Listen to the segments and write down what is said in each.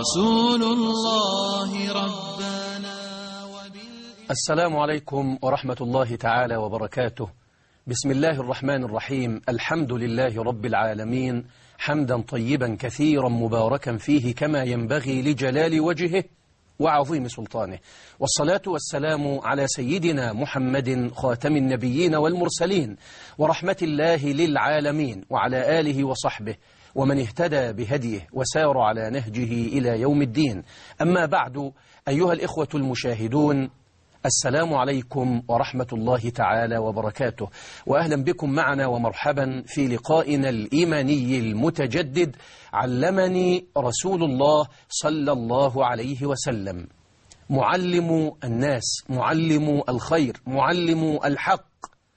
رسول الله ربنا السلام عليكم ورحمة الله تعالى وبركاته بسم الله الرحمن الرحيم الحمد لله رب العالمين حمدا طيبا كثيرا مباركا فيه كما ينبغي لجلال وجهه وعظيم سلطانه والصلاة والسلام على سيدنا محمد خاتم النبيين والمرسلين ورحمة الله للعالمين وعلى آله وصحبه ومن اهتدى بهديه وسار على نهجه إلى يوم الدين أما بعد أيها الإخوة المشاهدون السلام عليكم ورحمة الله تعالى وبركاته وأهلا بكم معنا ومرحبا في لقائنا الإيماني المتجدد علمني رسول الله صلى الله عليه وسلم معلم الناس معلم الخير معلم الحق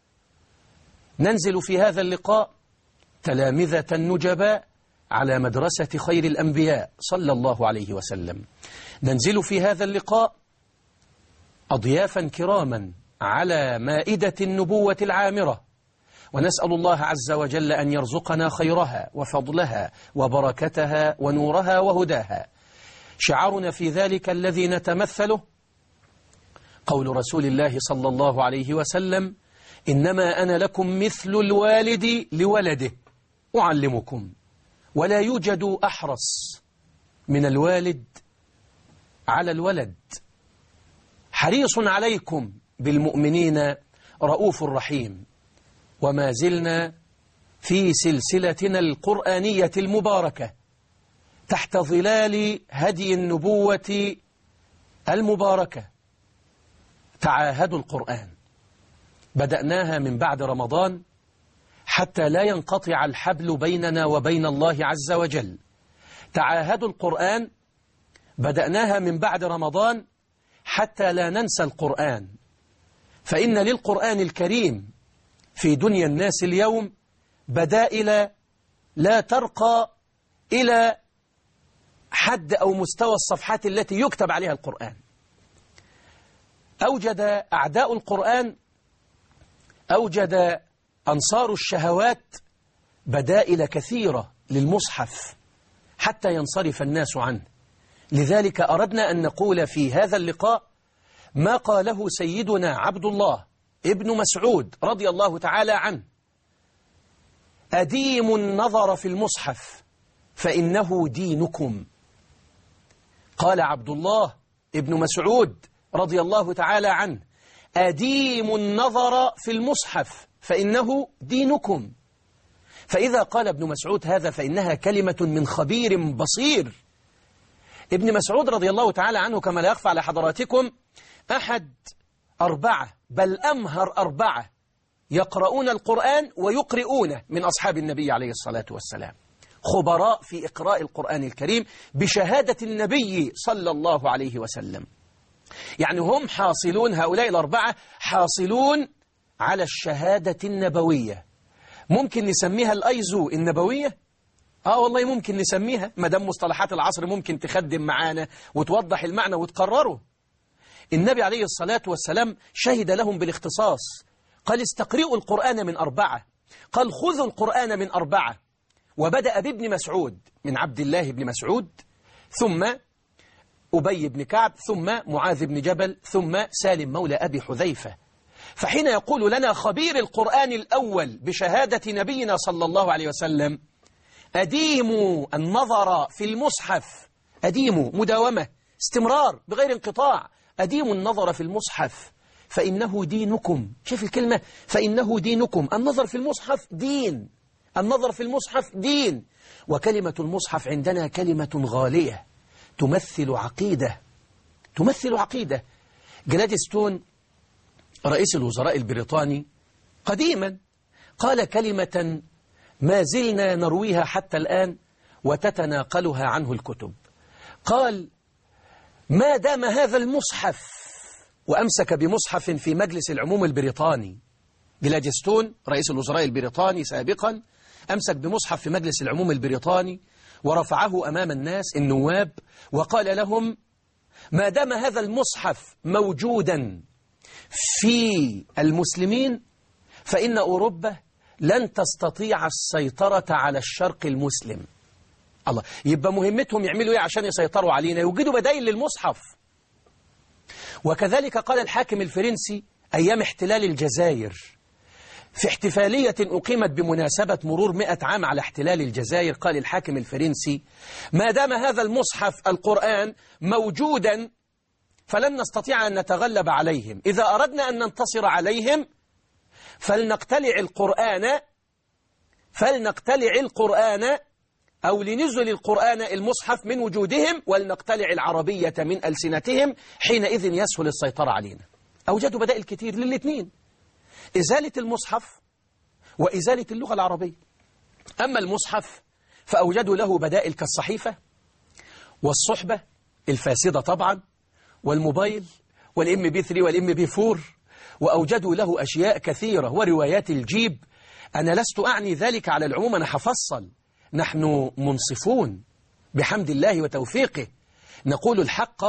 ننزل في هذا اللقاء تلامذة نجباء على مدرسة خير الأنبياء صلى الله عليه وسلم ننزل في هذا اللقاء أضيافا كراما على مائدة النبوة العامرة ونسأل الله عز وجل أن يرزقنا خيرها وفضلها وبركتها ونورها وهداها شعارنا في ذلك الذي نتمثله قول رسول الله صلى الله عليه وسلم إنما أنا لكم مثل الوالد لولده أعلمكم ولا يوجد أحرص من الوالد على الولد حريص عليكم بالمؤمنين رؤوف رحيم وما زلنا في سلسلتنا القرآنية المباركة تحت ظلال هدي النبوة المباركة تعاهدوا القرآن بدأناها من بعد رمضان حتى لا ينقطع الحبل بيننا وبين الله عز وجل تعاهدوا القرآن بدأناها من بعد رمضان حتى لا ننسى القرآن فإن للقرآن الكريم في دنيا الناس اليوم بدائل لا ترقى إلى حد أو مستوى الصفحات التي يكتب عليها القرآن أوجد أعداء القرآن أوجد أنصار الشهوات بدائل كثيرة للمصحف حتى ينصرف الناس عنه لذلك أردنا أن نقول في هذا اللقاء ما قاله سيدنا عبد الله ابن مسعود رضي الله تعالى عنه أديم النظر في المصحف فإنه دينكم قال عبد الله ابن مسعود رضي الله تعالى عنه أديم النظر في المصحف فإنه دينكم فإذا قال ابن مسعود هذا فإنها كلمة من خبير بصير ابن مسعود رضي الله تعالى عنه كما لا يخفى على حضراتكم أحد أربعة بل أمهر أربعة يقرؤون القرآن ويقرؤونه من أصحاب النبي عليه الصلاة والسلام خبراء في إقراء القرآن الكريم بشهادة النبي صلى الله عليه وسلم يعني هم حاصلون هؤلاء الأربعة حاصلون على الشهادة النبوية ممكن نسميها الأيزو النبوية آه والله ممكن نسميها ما دام مصطلحات العصر ممكن تخدم معانا وتوضح المعنى وتقرره النبي عليه الصلاة والسلام شهد لهم بالاختصاص قال استقرئوا القرآن من أربعة قال خذوا القرآن من أربعة وبدأ بابن مسعود من عبد الله بن مسعود ثم أبي بن كعب ثم معاذ بن جبل ثم سالم مولى أبي حذيفة فحين يقول لنا خبير القرآن الأول بشهادة نبينا صلى الله عليه وسلم أديموا النظر في المصحف أديموا مداومة استمرار بغير انقطاع أديموا النظر في المصحف فإنه دينكم شوف الكلمة فإنه دينكم النظر في المصحف دين النظر في المصحف دين وكلمة المصحف عندنا كلمة غالية تمثل عقيدة تمثل عقيدة جلادستون رئيس الوزراء البريطاني قديما قال كلمة ما زلنا نرويها حتى الآن وتتناقلها عنه الكتب قال ما دام هذا المصحف وأمسك بمصحف في مجلس العموم البريطاني جلاجستون رئيس الوزراء البريطاني سابقا أمسك بمصحف في مجلس العموم البريطاني ورفعه أمام الناس النواب وقال لهم ما دام هذا المصحف موجودا في المسلمين فإن أوروبا لن تستطيع السيطرة على الشرق المسلم الله يبقى مهمتهم يعملوا ايه عشان يسيطروا علينا يوجدوا بدائل للمصحف وكذلك قال الحاكم الفرنسي أيام احتلال الجزائر في احتفالية أقيمت بمناسبة مرور مئة عام على احتلال الجزائر قال الحاكم الفرنسي ما دام هذا المصحف القرآن موجودا فلن نستطيع أن نتغلب عليهم إذا أردنا أن ننتصر عليهم فلنقتلع القرآن فلنقتلع القرآن أو لنزل القرآن المصحف من وجودهم ولنقتلع العربية من ألسنتهم حينئذ يسهل السيطرة علينا أوجدوا بدائل كتير للاثنين إزالة المصحف وإزالة اللغة العربية أما المصحف فأوجدوا له بدائل كالصحيفة والصحبة الفاسدة طبعا والموبايل والإم بي 3 والإم بي 4 وأوجدوا له أشياء كثيرة وروايات الجيب أنا لست أعني ذلك على العموم أنا حفصل نحن منصفون بحمد الله وتوفيقه نقول الحق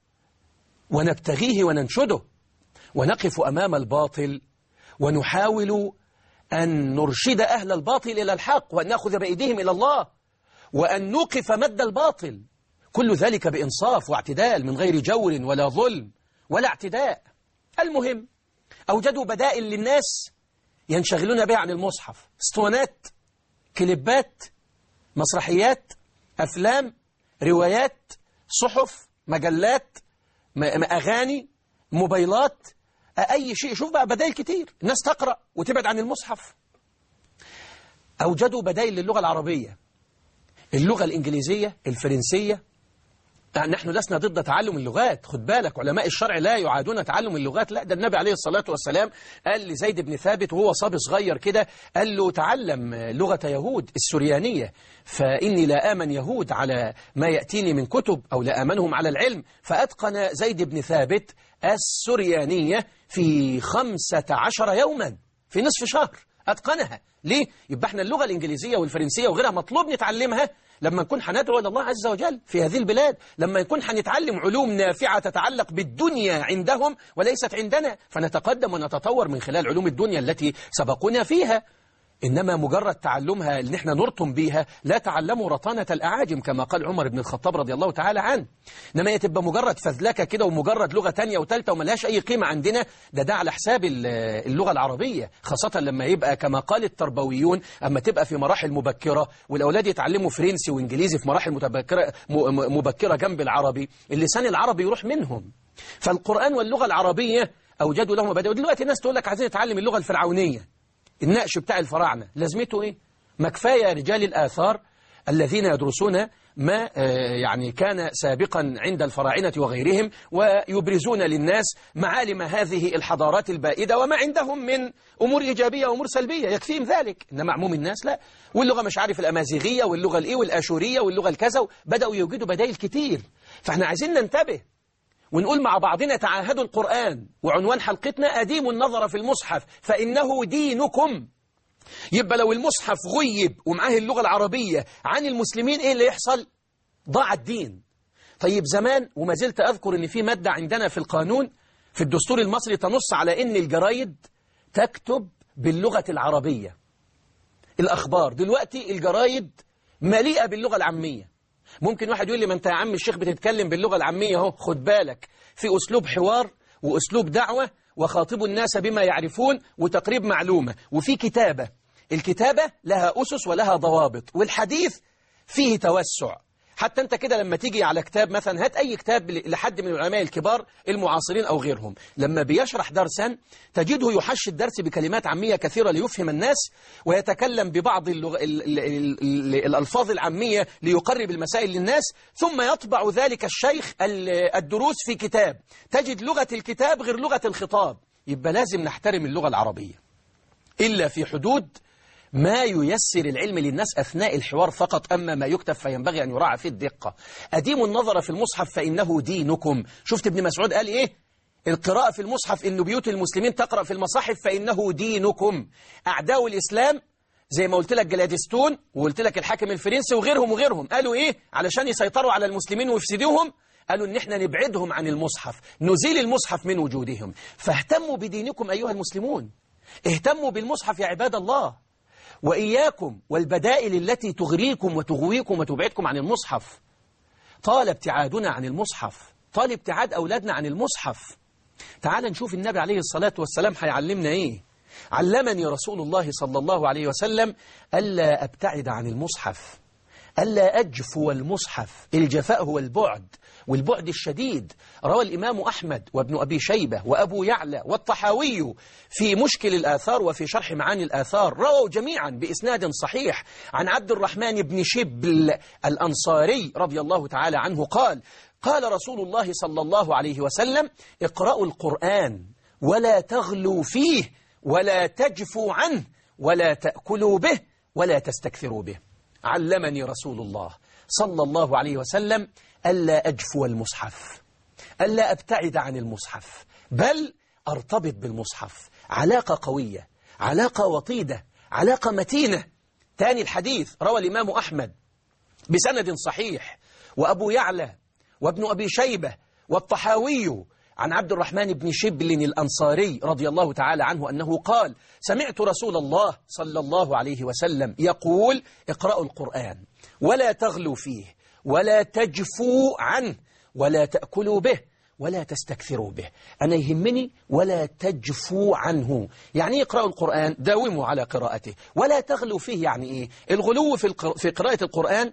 ونبتغيه وننشده ونقف أمام الباطل ونحاول أن نرشد أهل الباطل إلى الحق وأن نأخذ بأيديهم إلى الله وأن نوقف مد الباطل كل ذلك بإنصاف واعتدال من غير جور ولا ظلم ولا اعتداء المهم أوجدوا بدائل للناس ينشغلون بها عن المصحف اسطوانات كليبات مسرحيات أفلام روايات صحف مجلات أغاني موبايلات أي شيء شوف بقى بدائل كتير الناس تقرأ وتبعد عن المصحف أوجدوا بدائل للغة العربية اللغة الإنجليزية الفرنسية نحن لسنا ضد تعلم اللغات خد بالك علماء الشرع لا يعادون تعلم اللغات لا ده النبي عليه الصلاة والسلام قال لزيد بن ثابت وهو صبي صغير كده قال له تعلم لغة يهود السريانية فإني لا آمن يهود على ما يأتيني من كتب أو لا آمنهم على العلم فأتقن زيد بن ثابت السريانية في خمسة عشر يوما في نصف شهر أتقنها ليه؟ يبقى احنا اللغة الإنجليزية والفرنسية وغيرها مطلوب نتعلمها لما نكون هندعو إلى الله عز وجل في هذه البلاد لما يكون هنتعلم علوم نافعة تتعلق بالدنيا عندهم وليست عندنا فنتقدم ونتطور من خلال علوم الدنيا التي سبقونا فيها إنما مجرد تعلمها اللي احنا نرطم بيها لا تعلموا رطانة الأعاجم كما قال عمر بن الخطاب رضي الله تعالى عنه إنما هي تبقى مجرد فذلكة كده ومجرد لغة تانية وتالتة وملهاش أي قيمة عندنا ده ده على حساب اللغة العربية خاصة لما يبقى كما قال التربويون أما تبقى في مراحل مبكرة والأولاد يتعلموا فرنسي وإنجليزي في مراحل متبكرة مبكرة جنب العربي اللسان العربي يروح منهم فالقرآن واللغة العربية أوجدوا لهم بدأوا دلوقتي الناس تقول لك عايزين نتعلم اللغة الفرعونية النقش بتاع الفراعنة لازمته إيه؟ ما كفاية رجال الآثار الذين يدرسون ما يعني كان سابقا عند الفراعنة وغيرهم ويبرزون للناس معالم هذه الحضارات البائدة وما عندهم من أمور إيجابية وأمور سلبية يكفيهم ذلك إنما عموم الناس لا واللغة مش عارف الأمازيغية واللغة الإيه والآشورية واللغة الكذا بدأوا يوجدوا بدائل كتير فاحنا عايزين ننتبه ونقول مع بعضنا تعاهدوا القرآن وعنوان حلقتنا أديم النظر في المصحف فإنه دينكم يبقى لو المصحف غيب ومعاه اللغة العربية عن المسلمين إيه اللي يحصل؟ ضاع الدين طيب زمان وما زلت أذكر أن في مادة عندنا في القانون في الدستور المصري تنص على أن الجرايد تكتب باللغة العربية الأخبار دلوقتي الجرايد مليئة باللغة العامية ممكن واحد يقول لي ما انت يا عم الشيخ بتتكلم باللغة العامية اهو خد بالك في أسلوب حوار وأسلوب دعوة وخاطبوا الناس بما يعرفون وتقريب معلومة وفي كتابة الكتابة لها أسس ولها ضوابط والحديث فيه توسع حتى أنت كده لما تيجي على كتاب مثلا هات أي كتاب لحد من العلماء الكبار المعاصرين أو غيرهم لما بيشرح درسا تجده يحش الدرس بكلمات عامية كثيرة ليفهم الناس ويتكلم ببعض اللغ... ال... ال... ال... الألفاظ العامية ليقرب المسائل للناس ثم يطبع ذلك الشيخ الدروس في كتاب تجد لغة الكتاب غير لغة الخطاب يبقى لازم نحترم اللغة العربية إلا في حدود ما ييسر العلم للناس أثناء الحوار فقط أما ما يكتب فينبغي أن يراعى فيه الدقة أديم النظر في المصحف فإنه دينكم شفت ابن مسعود قال إيه القراءة في المصحف إن بيوت المسلمين تقرأ في المصاحف فإنه دينكم أعداء الإسلام زي ما قلت لك جلادستون وقلت لك الحاكم الفرنسي وغيرهم وغيرهم قالوا إيه علشان يسيطروا على المسلمين ويفسدوهم قالوا إن إحنا نبعدهم عن المصحف نزيل المصحف من وجودهم فاهتموا بدينكم أيها المسلمون اهتموا بالمصحف يا عباد الله وإياكم والبدائل التي تغريكم وتغويكم وتبعدكم عن المصحف طال ابتعادنا عن المصحف طال ابتعاد أولادنا عن المصحف تعال نشوف النبي عليه الصلاة والسلام هيعلمنا إيه علمني رسول الله صلى الله عليه وسلم ألا أبتعد عن المصحف ألا أجفو المصحف الجفاء هو البعد والبعد الشديد روى الإمام أحمد وابن أبي شيبة وأبو يعلى والطحاوي في مشكل الآثار وفي شرح معاني الآثار رووا جميعا بإسناد صحيح عن عبد الرحمن بن شبل الأنصاري رضي الله تعالى عنه قال قال رسول الله صلى الله عليه وسلم اقرأوا القرآن ولا تغلوا فيه ولا تجفوا عنه ولا تأكلوا به ولا تستكثروا به علمني رسول الله صلى الله عليه وسلم ألا أجفو المصحف ألا أبتعد عن المصحف بل أرتبط بالمصحف علاقة قوية علاقة وطيدة علاقة متينة تاني الحديث روى الإمام أحمد بسند صحيح وأبو يعلى وابن أبي شيبة والطحاوي عن عبد الرحمن بن شبل الأنصاري رضي الله تعالى عنه أنه قال سمعت رسول الله صلى الله عليه وسلم يقول اقرأوا القرآن ولا تغلوا فيه ولا تجفوا عنه ولا تأكلوا به ولا تستكثروا به أنا يهمني ولا تجفوا عنه يعني اقرأوا القرآن داوموا على قراءته ولا تغلوا فيه يعني إيه الغلو في, القر... في قراءة القرآن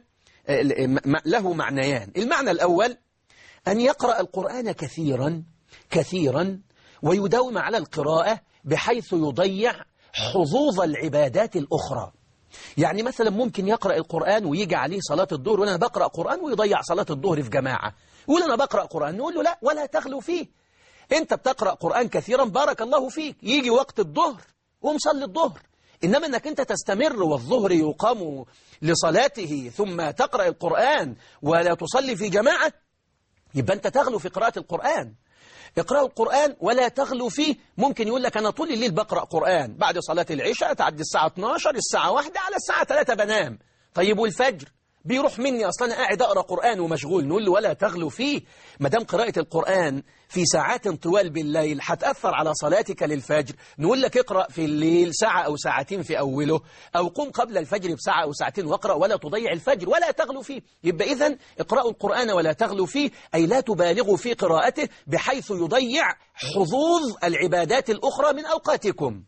له معنيان المعنى الأول أن يقرأ القرآن كثيرا كثيرا ويداوم على القراءة بحيث يضيع حظوظ العبادات الأخرى يعني مثلا ممكن يقرأ القرآن ويجي عليه صلاة الظهر وأنا بقرأ قرآن ويضيع صلاة الظهر في جماعة يقول أنا بقرأ قرآن نقول له لا ولا تغلو فيه أنت بتقرأ قرآن كثيرا بارك الله فيك يجي وقت الظهر ومصلي الظهر إنما أنك أنت تستمر والظهر يقام لصلاته ثم تقرأ القرآن ولا تصلي في جماعة يبقى أنت تغلو في قراءة القرآن اقرأوا القرآن ولا تغلوا فيه ممكن يقول لك أنا طول الليل بقرأ قرآن بعد صلاة العشاء تعدي الساعة 12 الساعة 1 على الساعة 3 بنام طيب والفجر بيروح مني أصلا أنا قاعد أقرأ قرآن ومشغول نقول له ولا تغلوا فيه ما دام قراءة القرآن في ساعات طوال بالليل هتأثر على صلاتك للفجر نقول لك اقرأ في الليل ساعة أو ساعتين في أوله أو قم قبل الفجر بساعة أو ساعتين واقرأ ولا تضيع الفجر ولا تغلوا فيه يبقى إذن اقرأوا القرآن ولا تغلوا فيه أي لا تبالغوا في قراءته بحيث يضيع حظوظ العبادات الأخرى من أوقاتكم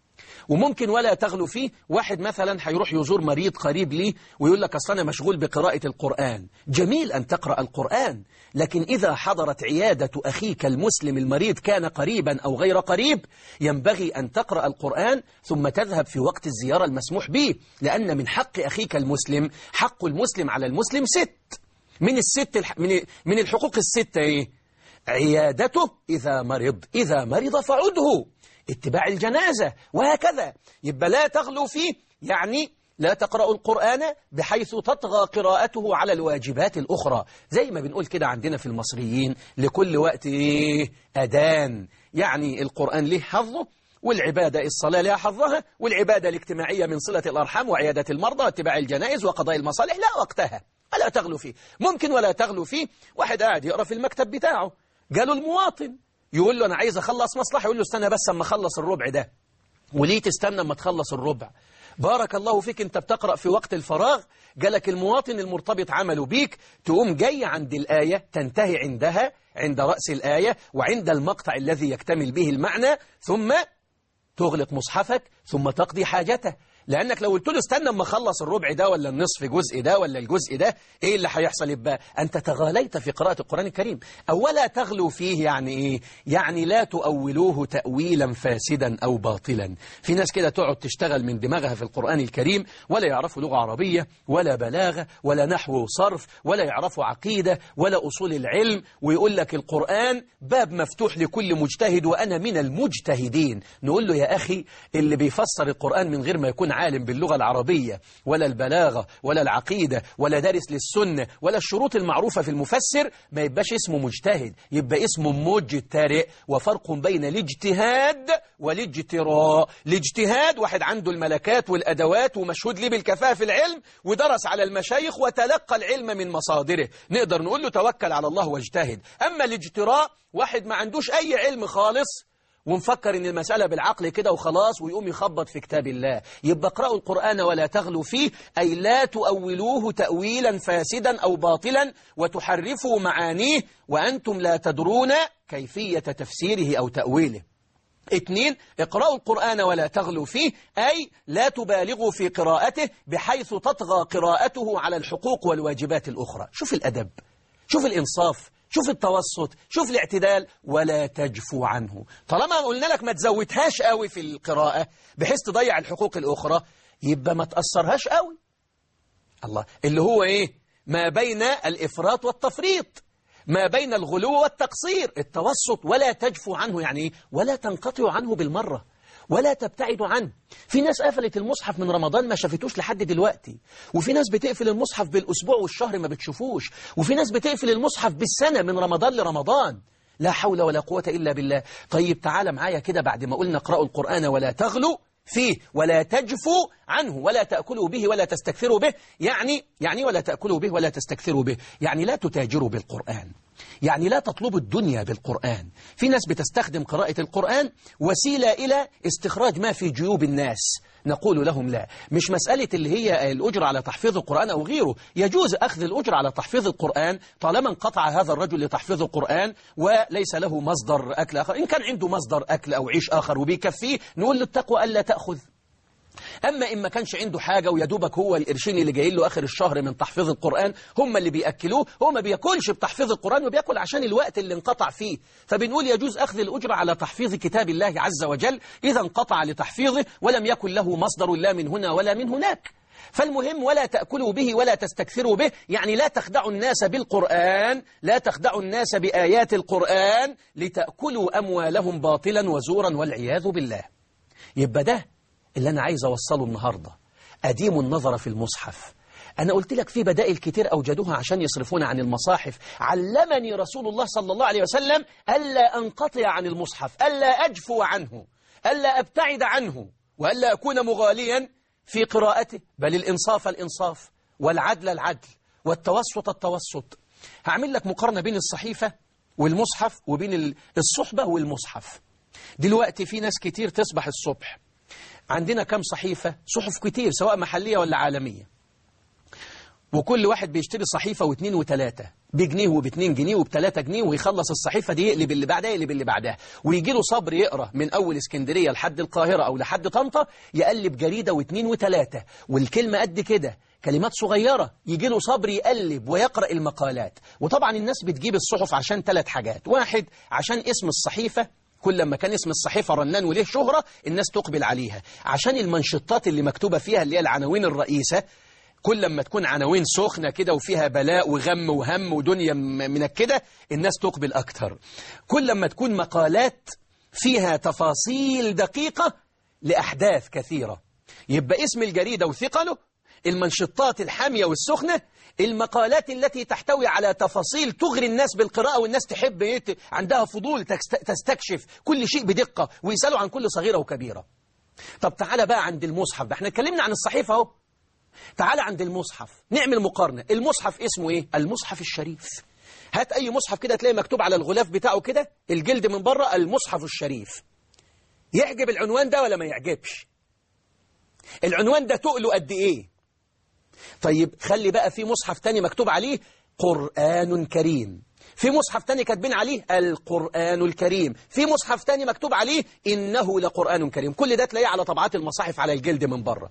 وممكن ولا تغلو فيه واحد مثلا هيروح يزور مريض قريب ليه ويقول لك أصلا أنا مشغول بقراءة القرآن جميل أن تقرأ القرآن لكن إذا حضرت عيادة أخيك المسلم المريض كان قريبا أو غير قريب ينبغي أن تقرأ القرآن ثم تذهب في وقت الزيارة المسموح به لأن من حق أخيك المسلم حق المسلم على المسلم ست من الست الح... من من الحقوق الستة إيه؟ عيادته إذا مرض إذا مرض فعده اتباع الجنازة وهكذا يبقى لا تغلو فيه يعني لا تقرأ القرآن بحيث تطغى قراءته على الواجبات الأخرى زي ما بنقول كده عندنا في المصريين لكل وقت إيه؟ أدان يعني القرآن له حظه والعبادة الصلاة لها حظها والعبادة الاجتماعية من صلة الأرحام وعيادة المرضى واتباع الجنائز وقضاء المصالح لا وقتها ولا تغلو فيه ممكن ولا تغلو فيه واحد قاعد يقرأ في المكتب بتاعه قالوا المواطن يقول له أنا عايز أخلص مصلحة يقول له استنى بس أما أخلص الربع ده وليه تستنى أما تخلص الربع بارك الله فيك أنت بتقرأ في وقت الفراغ جالك المواطن المرتبط عمله بيك تقوم جاي عند الآية تنتهي عندها عند رأس الآية وعند المقطع الذي يكتمل به المعنى ثم تغلق مصحفك ثم تقضي حاجته لأنك لو قلت له استنى اما اخلص الربع ده ولا النصف جزء ده ولا الجزء ده ايه اللي هيحصل يبقى انت تغاليت في قراءة القرآن الكريم اولا تغلو فيه يعني ايه يعني لا تؤولوه تأويلا فاسدا او باطلا في ناس كده تقعد تشتغل من دماغها في القرآن الكريم ولا يعرفوا لغة عربية ولا بلاغة ولا نحو وصرف ولا يعرفوا عقيدة ولا أصول العلم ويقول لك القرآن باب مفتوح لكل مجتهد وأنا من المجتهدين نقول له يا أخي اللي بيفسر القرآن من غير ما يكون عالم باللغة العربية ولا البلاغة ولا العقيدة ولا دارس للسنة ولا الشروط المعروفة في المفسر ما يبقاش اسمه مجتهد يبقى اسمه مجترئ وفرق بين الاجتهاد والاجتراء الاجتهاد واحد عنده الملكات والأدوات ومشهود ليه بالكفاءة في العلم ودرس على المشايخ وتلقى العلم من مصادره نقدر نقول له توكل على الله واجتهد أما الاجتراء واحد ما عندوش أي علم خالص ومفكر ان المسألة بالعقل كده وخلاص ويقوم يخبط في كتاب الله يبقى اقرأوا القرآن ولا تغلوا فيه أي لا تؤولوه تأويلا فاسدا أو باطلا وتحرفوا معانيه وأنتم لا تدرون كيفية تفسيره أو تأويله اثنين اقرأوا القرآن ولا تغلوا فيه أي لا تبالغوا في قراءته بحيث تطغى قراءته على الحقوق والواجبات الأخرى شوف الأدب شوف الإنصاف شوف التوسط شوف الاعتدال ولا تجفو عنه طالما قلنا لك ما تزودهاش قوي في القراءة بحيث تضيع الحقوق الأخرى يبقى ما تأثرهاش قوي الله اللي هو إيه ما بين الإفراط والتفريط ما بين الغلو والتقصير التوسط ولا تجفو عنه يعني إيه؟ ولا تنقطع عنه بالمرة ولا تبتعد عنه في ناس قفلت المصحف من رمضان ما شافتوش لحد دلوقتي وفي ناس بتقفل المصحف بالأسبوع والشهر ما بتشوفوش وفي ناس بتقفل المصحف بالسنة من رمضان لرمضان لا حول ولا قوة إلا بالله طيب تعال معايا كده بعد ما قلنا اقرأوا القرآن ولا تغلوا فيه ولا تجفوا عنه ولا تأكلوا به ولا تستكثروا به يعني يعني ولا تأكلوا به ولا تستكثروا به يعني لا تتاجروا بالقرآن يعني لا تطلبوا الدنيا بالقرآن في ناس بتستخدم قراءة القرآن وسيلة إلى استخراج ما في جيوب الناس نقول لهم لا مش مسألة اللي هي الأجر على تحفيظ القرآن أو غيره يجوز أخذ الأجر على تحفيظ القرآن طالما انقطع هذا الرجل لتحفيظ القرآن وليس له مصدر أكل آخر إن كان عنده مصدر أكل أو عيش آخر وبيكفيه نقول له التقوى ألا تأخذ أما إن ما كانش عنده حاجة ويدوبك هو القرشين اللي جايين له آخر الشهر من تحفيظ القرآن هم اللي بيأكلوه هو ما بياكلش بتحفيظ القرآن وبياكل عشان الوقت اللي انقطع فيه فبنقول يجوز أخذ الأجرة على تحفيظ كتاب الله عز وجل إذا انقطع لتحفيظه ولم يكن له مصدر لا من هنا ولا من هناك فالمهم ولا تأكلوا به ولا تستكثروا به يعني لا تخدعوا الناس بالقرآن لا تخدعوا الناس بآيات القرآن لتأكلوا أموالهم باطلا وزورا والعياذ بالله يبقى ده اللي أنا عايز أوصله النهاردة أديم النظر في المصحف أنا قلت لك في بدائل كتير أوجدوها عشان يصرفون عن المصاحف علمني رسول الله صلى الله عليه وسلم ألا أنقطع عن المصحف ألا أجفو عنه ألا أبتعد عنه وألا أكون مغاليا في قراءته بل الإنصاف الإنصاف والعدل العدل والتوسط التوسط هعمل لك مقارنة بين الصحيفة والمصحف وبين الصحبة والمصحف دلوقتي في ناس كتير تصبح الصبح عندنا كم صحيفة صحف كتير سواء محلية ولا عالمية وكل واحد بيشتري صحيفة واثنين وثلاثة بجنيه وباتنين جنيه وبتلاتة جنيه ويخلص الصحيفة دي يقلب اللي بعدها يقلب اللي بعدها ويجي له صبر يقرأ من أول اسكندرية لحد القاهرة أو لحد طنطا يقلب جريدة واثنين وثلاثة والكلمة قد كده كلمات صغيرة يجي له صبر يقلب ويقرأ المقالات وطبعا الناس بتجيب الصحف عشان ثلاث حاجات واحد عشان اسم الصحيفة كل لما كان اسم الصحيفة رنان وليه شهرة الناس تقبل عليها عشان المنشطات اللي مكتوبة فيها اللي هي العناوين الرئيسة كل لما تكون عناوين سخنة كده وفيها بلاء وغم وهم ودنيا من كده الناس تقبل أكتر كل لما تكون مقالات فيها تفاصيل دقيقة لأحداث كثيرة يبقى اسم الجريدة وثقله المنشطات الحامية والسخنة المقالات التي تحتوي على تفاصيل تغري الناس بالقراءة والناس تحب يت... عندها فضول تستكشف كل شيء بدقة ويسألوا عن كل صغيرة وكبيرة طب تعالى بقى عند المصحف احنا اتكلمنا عن الصحيفة اهو تعالى عند المصحف نعمل مقارنة المصحف اسمه ايه المصحف الشريف هات اي مصحف كده تلاقي مكتوب على الغلاف بتاعه كده الجلد من بره المصحف الشريف يعجب العنوان ده ولا ما يعجبش العنوان ده تقله قد ايه طيب خلي بقى في مصحف تاني مكتوب عليه قرآن كريم في مصحف تاني كاتبين عليه القرآن الكريم في مصحف تاني مكتوب عليه إنه لقرآن كريم كل ده تلاقيه على طبعات المصاحف على الجلد من بره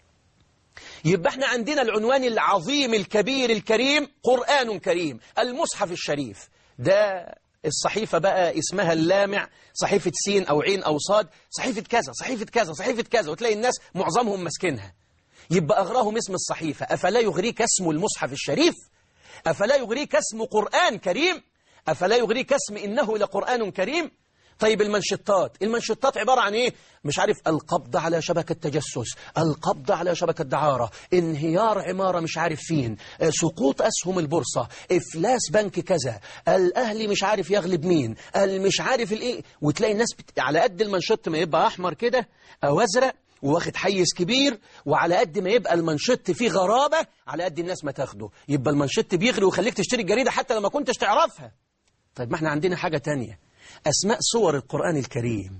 يبقى احنا عندنا العنوان العظيم الكبير الكريم قرآن كريم المصحف الشريف ده الصحيفة بقى اسمها اللامع صحيفة سين أو عين أو صاد صحيفة كذا صحيفة كذا صحيفة كذا وتلاقي الناس معظمهم ماسكينها يبقى أغراهم اسم الصحيفة أفلا يغريك اسم المصحف الشريف أفلا يغريك اسم قرآن كريم أفلا يغريك اسم إنه لقرآن كريم طيب المنشطات المنشطات عبارة عن إيه مش عارف القبض على شبكة تجسس القبض على شبكة دعارة انهيار عمارة مش عارف فين سقوط أسهم البورصة إفلاس بنك كذا الأهلي مش عارف يغلب مين مش عارف الإيه وتلاقي الناس بت... على قد المنشط ما يبقى أحمر كده أو أزرق وواخد حيز كبير وعلى قد ما يبقى المنشط فيه غرابة على قد الناس ما تاخده يبقى المنشط بيغري ويخليك تشتري الجريدة حتى لما كنتش تعرفها طيب ما احنا عندنا حاجة تانية أسماء سور القرآن الكريم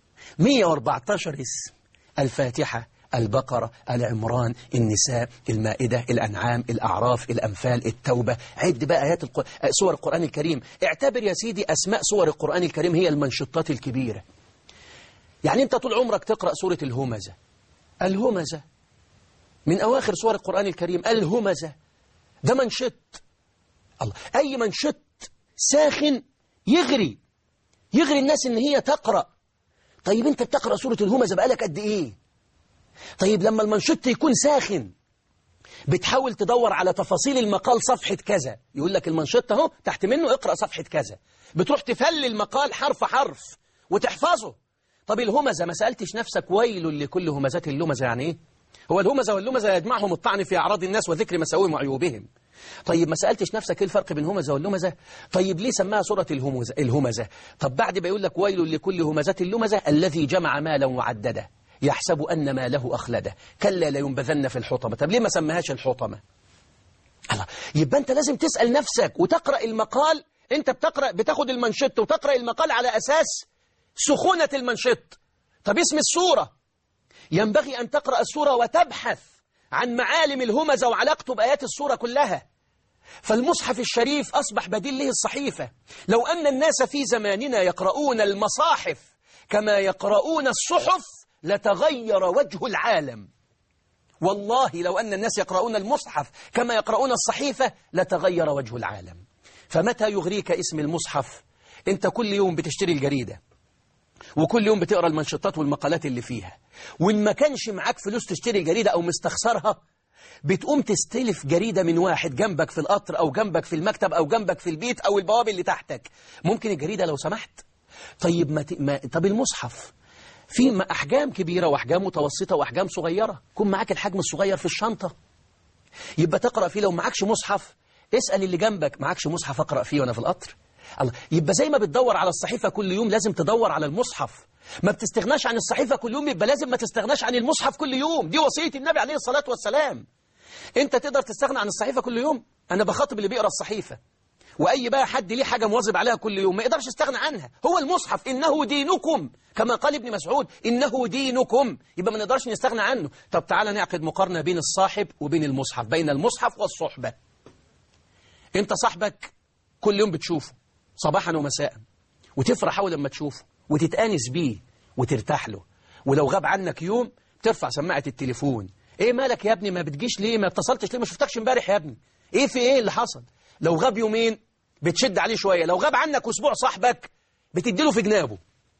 114 اسم الفاتحة البقرة العمران النساء المائدة الأنعام الأعراف الأنفال التوبة عد بقى آيات الق... سور القرآن الكريم اعتبر يا سيدي أسماء سور القرآن الكريم هي المنشطات الكبيرة يعني أنت طول عمرك تقرأ سورة الهمزة الهمزة من أواخر سور القرآن الكريم الهمزة ده منشط الله أي منشط ساخن يغري يغري الناس إن هي تقرأ طيب أنت بتقرأ سورة الهمزة بقالك قد إيه طيب لما المنشط يكون ساخن بتحاول تدور على تفاصيل المقال صفحة كذا يقول لك المنشط اهو تحت منه اقرأ صفحة كذا بتروح تفل المقال حرف حرف وتحفظه طب الهمزة ما سألتش نفسك ويل لكل همزات اللمزة يعني ايه هو الهمزة واللمزة يجمعهم الطعن في أعراض الناس وذكر مساوئهم وعيوبهم طيب ما سألتش نفسك ايه الفرق بين همزة واللمزة طيب ليه سماها سورة الهمزة, الهمزة طب بعد ما يقول لك ويل لكل همزات اللمزة الذي جمع مالا وعدده يحسب أن ما له أخلده كلا لينبذن في الحطمة طب ليه ما سماهاش الحطمة الله يبقى أنت لازم تسأل نفسك وتقرأ المقال أنت بتقرأ بتاخد المنشط وتقرأ المقال على أساس سخونة المنشط طب اسم السورة ينبغي أن تقرأ السورة وتبحث عن معالم الهمزة وعلاقته بآيات السورة كلها فالمصحف الشريف أصبح بديل له الصحيفة لو أن الناس في زماننا يقرؤون المصاحف كما يقرؤون الصحف لتغير وجه العالم والله لو أن الناس يقرؤون المصحف كما يقرؤون الصحيفة لتغير وجه العالم فمتى يغريك اسم المصحف أنت كل يوم بتشتري الجريدة وكل يوم بتقرأ المنشطات والمقالات اللي فيها وإن ما كانش معاك فلوس تشتري الجريدة أو مستخسرها بتقوم تستلف جريدة من واحد جنبك في القطر أو جنبك في المكتب أو جنبك في البيت أو البوابة اللي تحتك ممكن الجريدة لو سمحت طيب ما ت... ما... طب المصحف في أحجام كبيرة وأحجام متوسطة وأحجام صغيرة كن معاك الحجم الصغير في الشنطة يبقى تقرأ فيه لو معكش مصحف اسأل اللي جنبك معكش مصحف أقرأ فيه وأنا في القطر الله يبقى زي ما بتدور على الصحيفة كل يوم لازم تدور على المصحف ما بتستغناش عن الصحيفة كل يوم يبقى لازم ما تستغناش عن المصحف كل يوم دي وصية النبي عليه الصلاة والسلام انت تقدر تستغنى عن الصحيفة كل يوم انا بخاطب اللي بيقرأ الصحيفة واي بقى حد ليه حاجة مواظب عليها كل يوم ما يقدرش يستغنى عنها هو المصحف انه دينكم كما قال ابن مسعود انه دينكم يبقى ما نقدرش نستغنى عنه طب تعالى نعقد مقارنة بين الصاحب وبين المصحف بين المصحف والصحبة انت صاحبك كل يوم بتشوفه صباحا ومساء وتفرح اول لما تشوفه وتتآنس بيه وترتاح له ولو غاب عنك يوم ترفع سماعة التليفون ايه مالك يا ابني ما بتجيش ليه ما اتصلتش ليه ما شفتكش امبارح يا ابني ايه في ايه اللي حصل لو غاب يومين بتشد عليه شوية لو غاب عنك اسبوع صاحبك بتديله في جنابه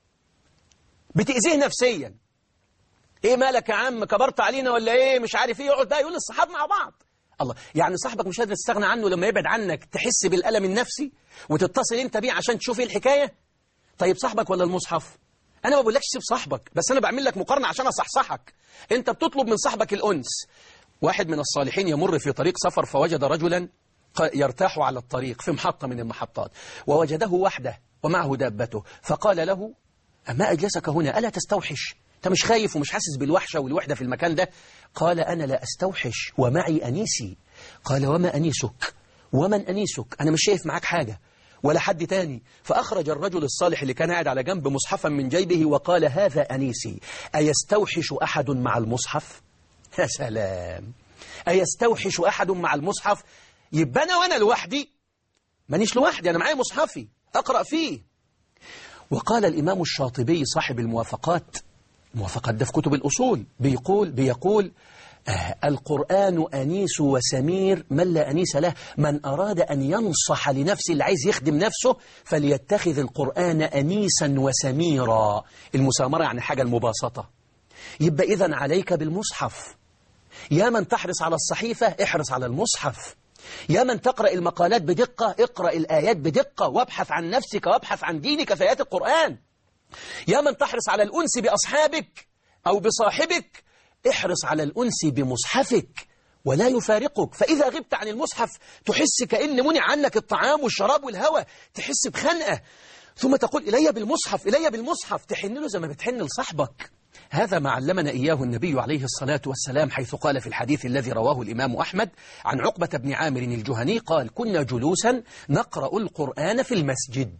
بتأذيه نفسيا ايه مالك يا عم كبرت علينا ولا ايه مش عارف ايه يقعد بقى يقول الصحاب مع بعض الله يعني صاحبك مش قادر تستغنى عنه لما يبعد عنك تحس بالألم النفسي وتتصل انت بيه عشان تشوف ايه الحكاية طيب صاحبك ولا المصحف انا ما بقولكش سيب صاحبك بس انا بعمل لك مقارنة عشان اصحصحك انت بتطلب من صاحبك الانس واحد من الصالحين يمر في طريق سفر فوجد رجلا يرتاح على الطريق في محطة من المحطات ووجده وحده ومعه دابته فقال له أما أجلسك هنا ألا تستوحش أنت مش خايف ومش حاسس بالوحشة والوحدة في المكان ده قال أنا لا أستوحش ومعي أنيسي قال وما أنيسك ومن أنيسك أنا مش شايف معاك حاجة ولا حد تاني فأخرج الرجل الصالح اللي كان قاعد على جنب مصحفا من جيبه وقال هذا أنيسي أيستوحش أحد مع المصحف يا سلام أيستوحش أحد مع المصحف يبقى أنا وأنا لوحدي مانيش لوحدي أنا معايا مصحفي أقرأ فيه وقال الإمام الشاطبي صاحب الموافقات موافقات ده في كتب الأصول بيقول بيقول آه القرآن أنيس وسمير من لا أنيس له من أراد أن ينصح لنفسه اللي عايز يخدم نفسه فليتخذ القرآن أنيسا وسميرا المسامرة يعني حاجة المباسطة يبقى إذن عليك بالمصحف يا من تحرص على الصحيفة احرص على المصحف يا من تقرأ المقالات بدقة اقرأ الآيات بدقة وابحث عن نفسك وابحث عن دينك في آيات القرآن يا من تحرص على الأنس بأصحابك أو بصاحبك احرص على الأنس بمصحفك ولا يفارقك فإذا غبت عن المصحف تحس كأن منع عنك الطعام والشراب والهواء تحس بخنقة ثم تقول إلي بالمصحف إلي بالمصحف تحن له زي ما بتحن لصاحبك هذا ما علمنا إياه النبي عليه الصلاة والسلام حيث قال في الحديث الذي رواه الإمام أحمد عن عقبة بن عامر الجهني قال كنا جلوسا نقرأ القرآن في المسجد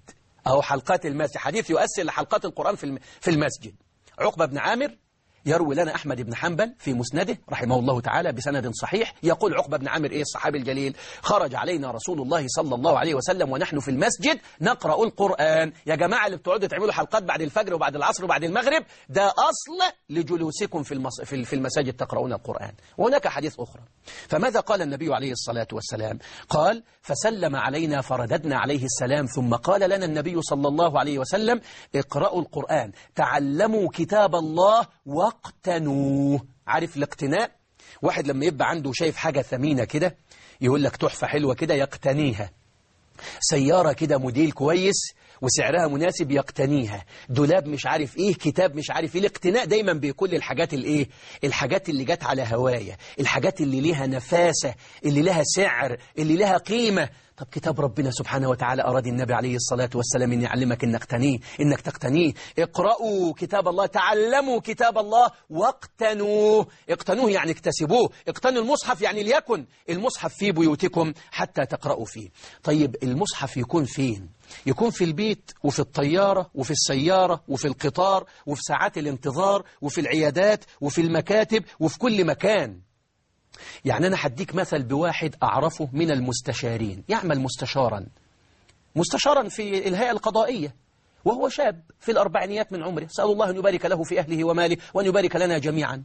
أو حلقات المسجد حديث يؤثر لحلقات القرآن في الم- في المسجد عقبة بن عامر يروي لنا أحمد بن حنبل في مسنده رحمه الله تعالى بسند صحيح يقول عقبة بن عامر إيه الصحابي الجليل خرج علينا رسول الله صلى الله عليه وسلم ونحن في المسجد نقرأ القرآن يا جماعة اللي بتقعدوا تعملوا حلقات بعد الفجر وبعد العصر وبعد المغرب ده أصل لجلوسكم في المس... في في المساجد تقرؤون القرآن وهناك حديث أخرى فماذا قال النبي عليه الصلاة والسلام قال فسلم علينا فرددنا عليه السلام ثم قال لنا النبي صلى الله عليه وسلم اقرأوا القرآن تعلموا كتاب الله واقتنوه عارف الاقتناء واحد لما يبقى عنده شايف حاجة ثمينة كده يقول لك تحفة حلوة كده يقتنيها سيارة كده موديل كويس وسعرها مناسب يقتنيها دولاب مش عارف ايه كتاب مش عارف ايه الاقتناء دايما بكل الحاجات الايه الحاجات اللي جت على هواية الحاجات اللي ليها نفاسة اللي لها سعر اللي لها قيمة طب كتاب ربنا سبحانه وتعالى أراد النبي عليه الصلاة والسلام أن يعلمك أنك تقتنيه إنك تقتنيه اقرأوا كتاب الله تعلموا كتاب الله واقتنوه اقتنوه يعني اكتسبوه اقتنوا المصحف يعني ليكن المصحف في بيوتكم حتى تقرأوا فيه طيب المصحف يكون فين يكون في البيت وفي الطيارة وفي السيارة وفي القطار وفي ساعات الانتظار وفي العيادات وفي المكاتب وفي كل مكان يعني أنا هديك مثل بواحد أعرفه من المستشارين يعمل مستشارا مستشارا في الهيئة القضائية وهو شاب في الأربعينيات من عمره سأل الله أن يبارك له في أهله وماله وأن يبارك لنا جميعا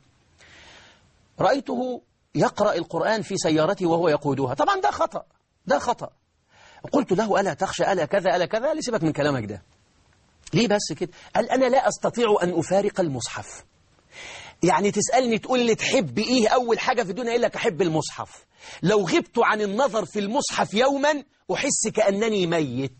رأيته يقرأ القرآن في سيارته وهو يقودها طبعا ده خطأ ده خطأ قلت له ألا تخشى ألا كذا ألا كذا لي سيبك من كلامك ده ليه بس كده قال أنا لا أستطيع أن أفارق المصحف يعني تسألني تقول لي تحب إيه أول حاجة في الدنيا إلا أحب المصحف لو غبت عن النظر في المصحف يوما أحس كأنني ميت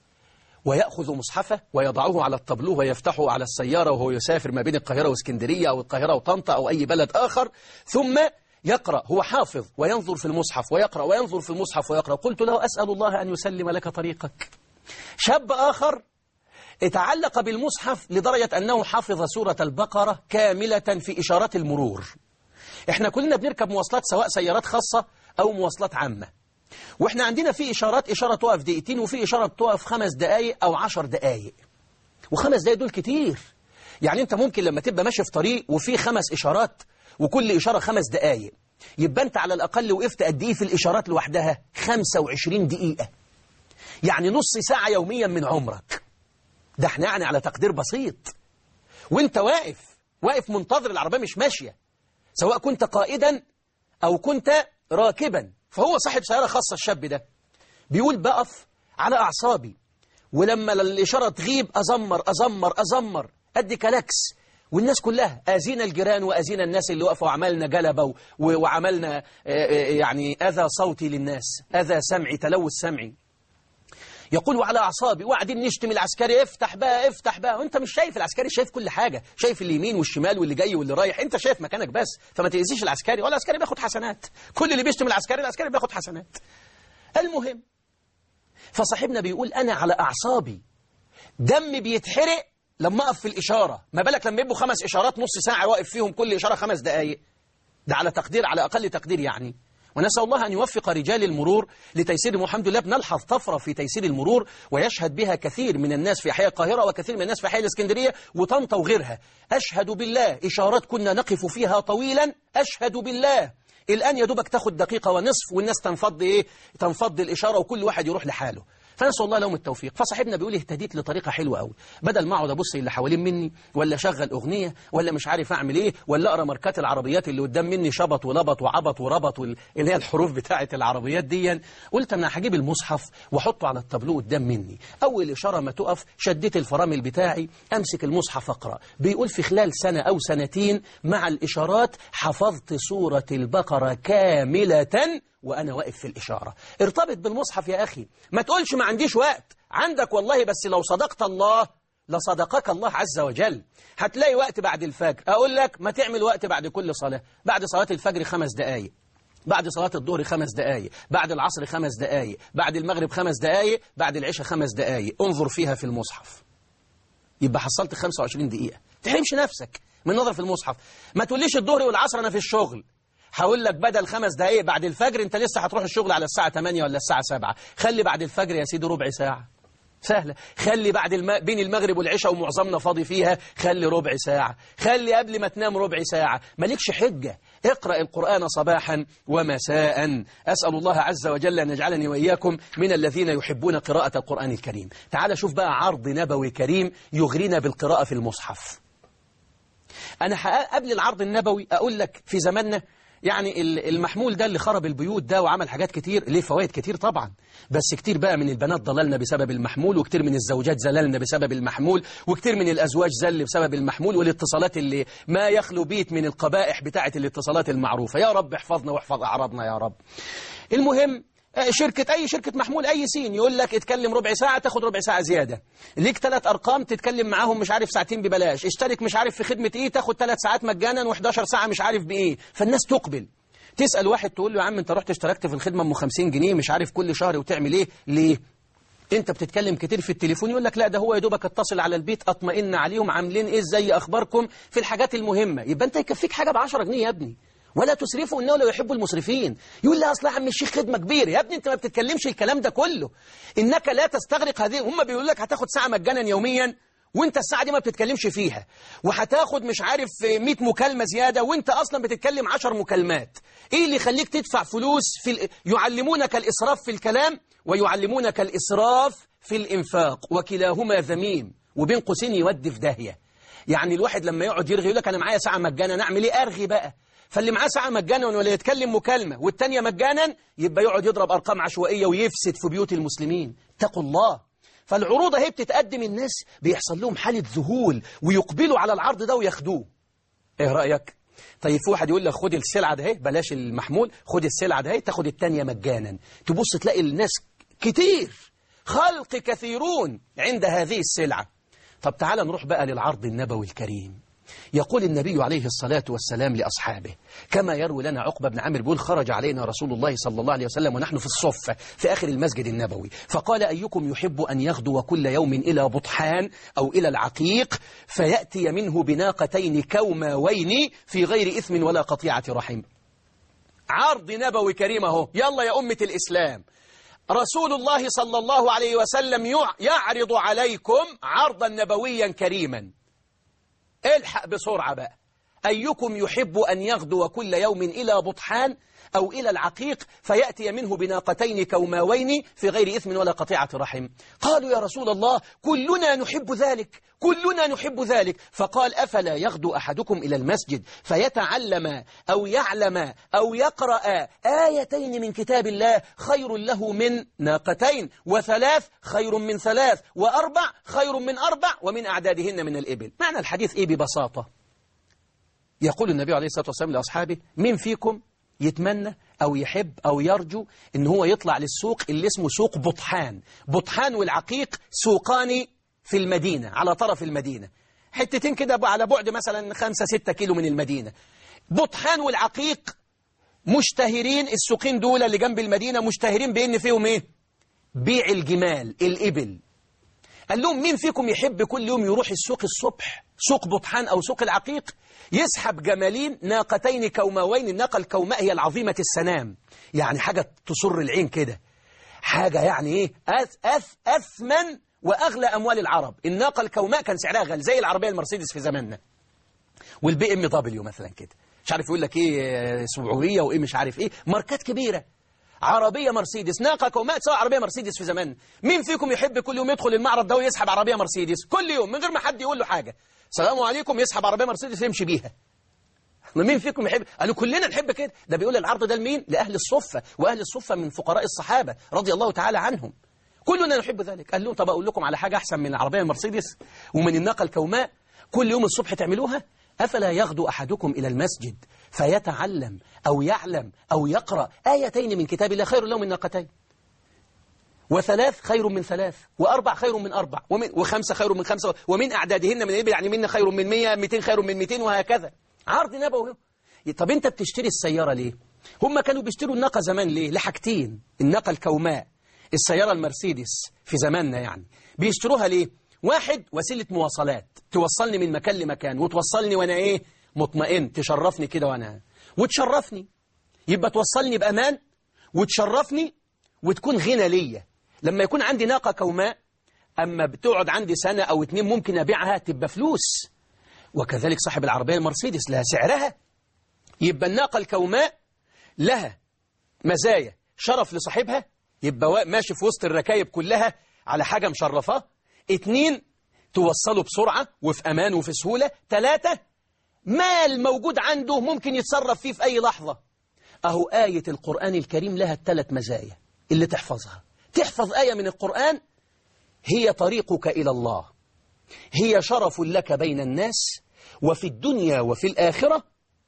ويأخذ مصحفه ويضعه على الطبلوه ويفتحه على السيارة وهو يسافر ما بين القاهرة واسكندرية أو القاهرة وطنطا أو أي بلد آخر ثم يقرأ هو حافظ وينظر في المصحف ويقرأ وينظر في المصحف ويقرأ قلت له أسأل الله أن يسلم لك طريقك شاب آخر اتعلق بالمصحف لدرجة أنه حفظ سورة البقرة كاملة في إشارات المرور احنا كلنا بنركب مواصلات سواء سيارات خاصة أو مواصلات عامة واحنا عندنا في إشارات إشارة تقف دقيقتين وفي إشارة تقف خمس دقايق أو عشر دقايق وخمس دقايق دول كتير يعني أنت ممكن لما تبقى ماشي في طريق وفي خمس إشارات وكل إشارة خمس دقايق يبقى أنت على الأقل وقفت قد إيه في الإشارات لوحدها 25 دقيقة يعني نص ساعة يوميا من عمرك ده احنا يعني على تقدير بسيط وانت واقف واقف منتظر العربية مش ماشية سواء كنت قائدا أو كنت راكبا فهو صاحب سيارة خاصة الشاب ده بيقول بقف على أعصابي ولما الإشارة تغيب أزمر أزمر أزمر أدي كلاكس والناس كلها أزينا الجيران وأزينا الناس اللي وقفوا وعملنا جلبة و- وعملنا آه، آه، يعني أذى صوتي للناس أذى سمعي تلوث سمعي يقول على أعصابي وقاعدين نشتم العسكري افتح بقى افتح بقى وانت مش شايف العسكري شايف كل حاجة شايف اليمين والشمال واللي جاي واللي رايح انت شايف مكانك بس فما تأذيش العسكري ولا العسكري بياخد حسنات كل اللي بيشتم العسكري العسكري بياخد حسنات المهم فصاحبنا بيقول أنا على أعصابي دمي بيتحرق لما أقف في الإشارة ما بالك لما يبقوا خمس إشارات نص ساعة واقف فيهم كل إشارة خمس دقايق ده على تقدير على أقل تقدير يعني ونسأل الله أن يوفق رجال المرور لتيسير والحمد لله بنلحظ طفرة في تيسير المرور ويشهد بها كثير من الناس في أحياء القاهرة وكثير من الناس في أحياء الإسكندرية وطنطا وغيرها أشهد بالله إشارات كنا نقف فيها طويلا أشهد بالله الآن يا دوبك تاخد دقيقة ونصف والناس تنفض إيه تنفض الإشارة وكل واحد يروح لحاله فنسأل الله لهم التوفيق فصاحبنا بيقول اهتديت لطريقة حلوة قوي بدل ما اقعد ابص اللي حوالين مني ولا اشغل اغنيه ولا مش عارف اعمل ايه ولا اقرا ماركات العربيات اللي قدام مني شبط ولبط وعبط وربط وال- اللي هي الحروف بتاعه العربيات دي قلت انا هجيب المصحف واحطه على التابلو قدام مني اول اشاره ما تقف شديت الفرامل بتاعي امسك المصحف اقرا بيقول في خلال سنه او سنتين مع الاشارات حفظت سوره البقره كامله وأنا واقف في الإشارة ارتبط بالمصحف يا أخي ما تقولش ما عنديش وقت عندك والله بس لو صدقت الله لصدقك الله عز وجل هتلاقي وقت بعد الفجر أقول لك ما تعمل وقت بعد كل صلاة بعد صلاة الفجر خمس دقايق بعد صلاة الظهر خمس دقايق بعد العصر خمس دقايق بعد المغرب خمس دقايق بعد العشاء خمس دقايق انظر فيها في المصحف يبقى حصلت 25 دقيقة تحرمش نفسك من نظر في المصحف ما تقوليش الظهر والعصر أنا في الشغل هقول لك بدل خمس دقايق بعد الفجر انت لسه هتروح الشغل على الساعة 8 ولا الساعة 7 خلي بعد الفجر يا سيدي ربع ساعة سهلة خلي بعد الم... بين المغرب والعشاء ومعظمنا فاضي فيها خلي ربع ساعة خلي قبل ما تنام ربع ساعة مالكش حجة اقرأ القرآن صباحا ومساء أسأل الله عز وجل أن يجعلني وإياكم من الذين يحبون قراءة القرآن الكريم تعال شوف بقى عرض نبوي كريم يغرينا بالقراءة في المصحف أنا حقق قبل العرض النبوي أقول لك في زماننا يعني المحمول ده اللي خرب البيوت ده وعمل حاجات كتير ليه فوائد كتير طبعا بس كتير بقى من البنات ضللنا بسبب المحمول وكتير من الزوجات زللنا بسبب المحمول وكتير من الأزواج زل بسبب المحمول والاتصالات اللي ما يخلو بيت من القبائح بتاعة الاتصالات المعروفة يا رب احفظنا واحفظ أعراضنا يا رب المهم شركة أي شركة محمول أي سين يقول لك اتكلم ربع ساعة تاخد ربع ساعة زيادة ليك ثلاث أرقام تتكلم معاهم مش عارف ساعتين ببلاش اشترك مش عارف في خدمة إيه تاخد ثلاث ساعات مجانا و11 ساعة مش عارف بإيه فالناس تقبل تسأل واحد تقول له يا عم أنت رحت اشتركت في الخدمة أم 50 جنيه مش عارف كل شهر وتعمل إيه ليه انت بتتكلم كتير في التليفون يقول لك لا ده هو يا دوبك اتصل على البيت اطمئن عليهم عاملين ايه ازاي اخباركم في الحاجات المهمه يبقى انت يكفيك حاجه ب 10 جنيه يا ابني ولا تسرفوا انه لا يحب المسرفين يقول لي اصل يا عم الشيخ خدمه كبيره يا ابني انت ما بتتكلمش الكلام ده كله انك لا تستغرق هذه هم بيقولوا لك هتاخد ساعه مجانا يوميا وانت الساعه دي ما بتتكلمش فيها وهتاخد مش عارف 100 مكالمه زياده وانت اصلا بتتكلم 10 مكالمات ايه اللي يخليك تدفع فلوس في ال... يعلمونك الاسراف في الكلام ويعلمونك الاسراف في الانفاق وكلاهما ذميم وبين قوسين يودي في داهيه يعني الواحد لما يقعد يرغي يقول لك انا معايا ساعه مجانا اعمل ايه ارغي بقى فاللي معاه ساعة مجانا ولا يتكلم مكالمة والتانية مجانا يبقى يقعد يضرب أرقام عشوائية ويفسد في بيوت المسلمين اتقوا الله فالعروض اهي بتتقدم الناس بيحصل لهم حالة ذهول ويقبلوا على العرض ده وياخدوه ايه رأيك؟ طيب في واحد يقول لك خد السلعة ده بلاش المحمول خد السلعة ده تاخد التانية مجانا تبص تلاقي الناس كتير خلق كثيرون عند هذه السلعة طب تعال نروح بقى للعرض النبوي الكريم يقول النبي عليه الصلاة والسلام لأصحابه كما يروي لنا عقبة بن عامر بيقول خرج علينا رسول الله صلى الله عليه وسلم ونحن في الصفة في آخر المسجد النبوي فقال أيكم يحب أن يغدو كل يوم إلى بطحان أو إلى العقيق فيأتي منه بناقتين كوماوين في غير إثم ولا قطيعة رحم عرض نبوي كريم اهو يلا يا أمة الإسلام رسول الله صلى الله عليه وسلم يعرض عليكم عرضا نبويا كريما الحق بسرعة بقى أيكم يحب أن يغدو كل يوم إلى بطحان أو إلى العقيق فيأتي منه بناقتين كوماوين في غير إثم ولا قطيعة رحم قالوا يا رسول الله كلنا نحب ذلك كلنا نحب ذلك فقال أفلا يغدو أحدكم إلى المسجد فيتعلم أو يعلم أو يقرأ آيتين من كتاب الله خير له من ناقتين وثلاث خير من ثلاث وأربع خير من أربع ومن أعدادهن من الإبل معنى الحديث إيه ببساطة يقول النبي عليه الصلاة والسلام لأصحابه من فيكم يتمنى أو يحب أو يرجو إن هو يطلع للسوق اللي اسمه سوق بطحان بطحان والعقيق سوقان في المدينة على طرف المدينة حتتين كده على بعد مثلا خمسة ستة كيلو من المدينة بطحان والعقيق مشتهرين السوقين دول اللي جنب المدينة مشتهرين بإن فيهم إيه بيع الجمال الإبل قال لهم مين فيكم يحب كل يوم يروح السوق الصبح سوق بطحان أو سوق العقيق يسحب جمالين ناقتين كوماوين الناقة الكوماء هي العظيمة السنام يعني حاجة تصر العين كده حاجة يعني إيه أث أث أثمن وأغلى أموال العرب الناقة الكوماء كان سعرها غالي زي العربية المرسيدس في زماننا والبي ام دبليو مثلا كده مش عارف يقول لك ايه سبعورية وايه مش عارف ايه ماركات كبيرة عربية مرسيدس ناقة كوماء تساوي عربية مرسيدس في زمان مين فيكم يحب كل يوم يدخل المعرض ده ويسحب عربية مرسيدس كل يوم من غير ما حد يقول له حاجة السلام عليكم يسحب عربية مرسيدس يمشي بيها مين فيكم يحب قالوا كلنا نحب كده ده بيقول العرض ده لمين لأهل الصفة وأهل الصفة من فقراء الصحابة رضي الله تعالى عنهم كلنا نحب ذلك قال لهم طب أقول لكم على حاجة أحسن من العربية المرسيدس ومن الناقة الكوماء كل يوم الصبح تعملوها أفلا يغدو أحدكم إلى المسجد فيتعلم أو يعلم أو يقرأ آيتين من كتاب الله خير له من ناقتين وثلاث خير من ثلاث وأربع خير من أربع ومن وخمسة خير من خمسة ومن أعدادهن من الإبل يعني منا خير من مية ميتين خير من ميتين وهكذا عرض نبوي طب أنت بتشتري السيارة ليه؟ هم كانوا بيشتروا الناقة زمان ليه؟ لحاجتين الناقة الكوماء السيارة المرسيدس في زماننا يعني بيشتروها ليه؟ واحد وسيلة مواصلات توصلني من مكان لمكان وتوصلني وأنا إيه؟ مطمئن تشرفني كده وأنا وتشرفني يبقى توصلني بأمان وتشرفني وتكون غنى ليا لما يكون عندي ناقة كوماء أما بتقعد عندي سنة أو اتنين ممكن أبيعها تبقى فلوس وكذلك صاحب العربية المرسيدس لها سعرها يبقى الناقة الكوماء لها مزايا شرف لصاحبها يبقى ماشي في وسط الركايب كلها على حاجة مشرفة اتنين توصله بسرعة وفي أمان وفي سهولة ثلاثة مال موجود عنده ممكن يتصرف فيه في أي لحظة أهو آية القرآن الكريم لها الثلاث مزايا اللي تحفظها تحفظ آية من القرآن هي طريقك إلى الله هي شرف لك بين الناس وفي الدنيا وفي الآخرة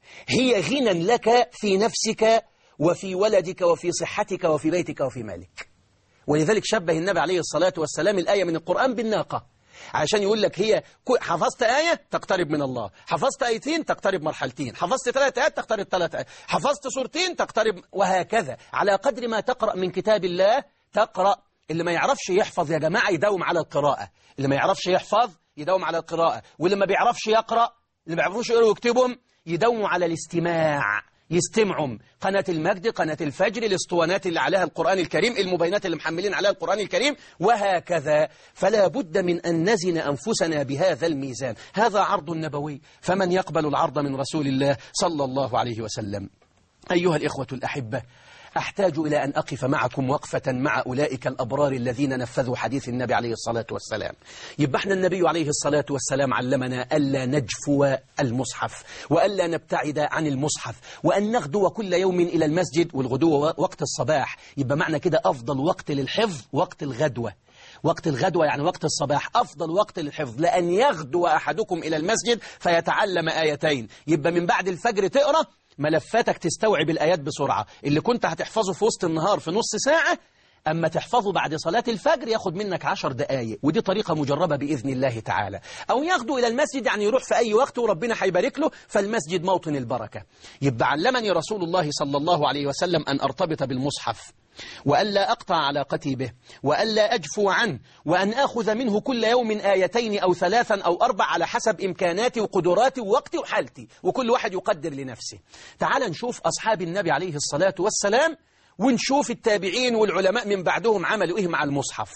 هي غنى لك في نفسك وفي ولدك وفي صحتك وفي بيتك وفي مالك ولذلك شبه النبي عليه الصلاة والسلام الآية من القرآن بالناقة عشان يقول لك هي حفظت آية تقترب من الله حفظت آيتين تقترب مرحلتين حفظت ثلاث آيات تقترب ثلاث آيات حفظت سورتين تقترب وهكذا على قدر ما تقرأ من كتاب الله تقرأ اللي ما يعرفش يحفظ يا جماعة يداوم على القراءة اللي ما يعرفش يحفظ يداوم على القراءة واللي ما بيعرفش يقرأ اللي ما بيعرفوش يقرأوا ويكتبهم يداوموا على الاستماع يستمعوا قناة المجد قناة الفجر الاسطوانات اللي عليها القرآن الكريم المبينات اللي محملين عليها القرآن الكريم وهكذا فلا بد من أن نزن أنفسنا بهذا الميزان هذا عرض نبوي فمن يقبل العرض من رسول الله صلى الله عليه وسلم أيها الإخوة الأحبة أحتاج إلى أن أقف معكم وقفة مع أولئك الأبرار الذين نفذوا حديث النبي عليه الصلاة والسلام يبقى احنا النبي عليه الصلاة والسلام علمنا ألا نجفو المصحف وألا نبتعد عن المصحف وأن نغدو كل يوم إلى المسجد والغدو وقت الصباح يبقى معنى كده أفضل وقت للحفظ وقت الغدوة وقت الغدوة يعني وقت الصباح أفضل وقت للحفظ لأن يغدو أحدكم إلى المسجد فيتعلم آيتين يبقى من بعد الفجر تقرأ ملفاتك تستوعب الآيات بسرعة اللي كنت هتحفظه في وسط النهار في نص ساعة أما تحفظه بعد صلاة الفجر ياخد منك عشر دقايق ودي طريقة مجربة بإذن الله تعالى أو ياخده إلى المسجد يعني يروح في أي وقت وربنا هيبارك له فالمسجد موطن البركة يبقى علمني رسول الله صلى الله عليه وسلم أن أرتبط بالمصحف وألا أقطع علاقتي به وألا أجفو عنه وأن أخذ منه كل يوم آيتين أو ثلاثا أو أربع على حسب إمكاناتي وقدراتي ووقتي وحالتي وكل واحد يقدر لنفسه تعال نشوف أصحاب النبي عليه الصلاة والسلام ونشوف التابعين والعلماء من بعدهم عملوا إيه مع المصحف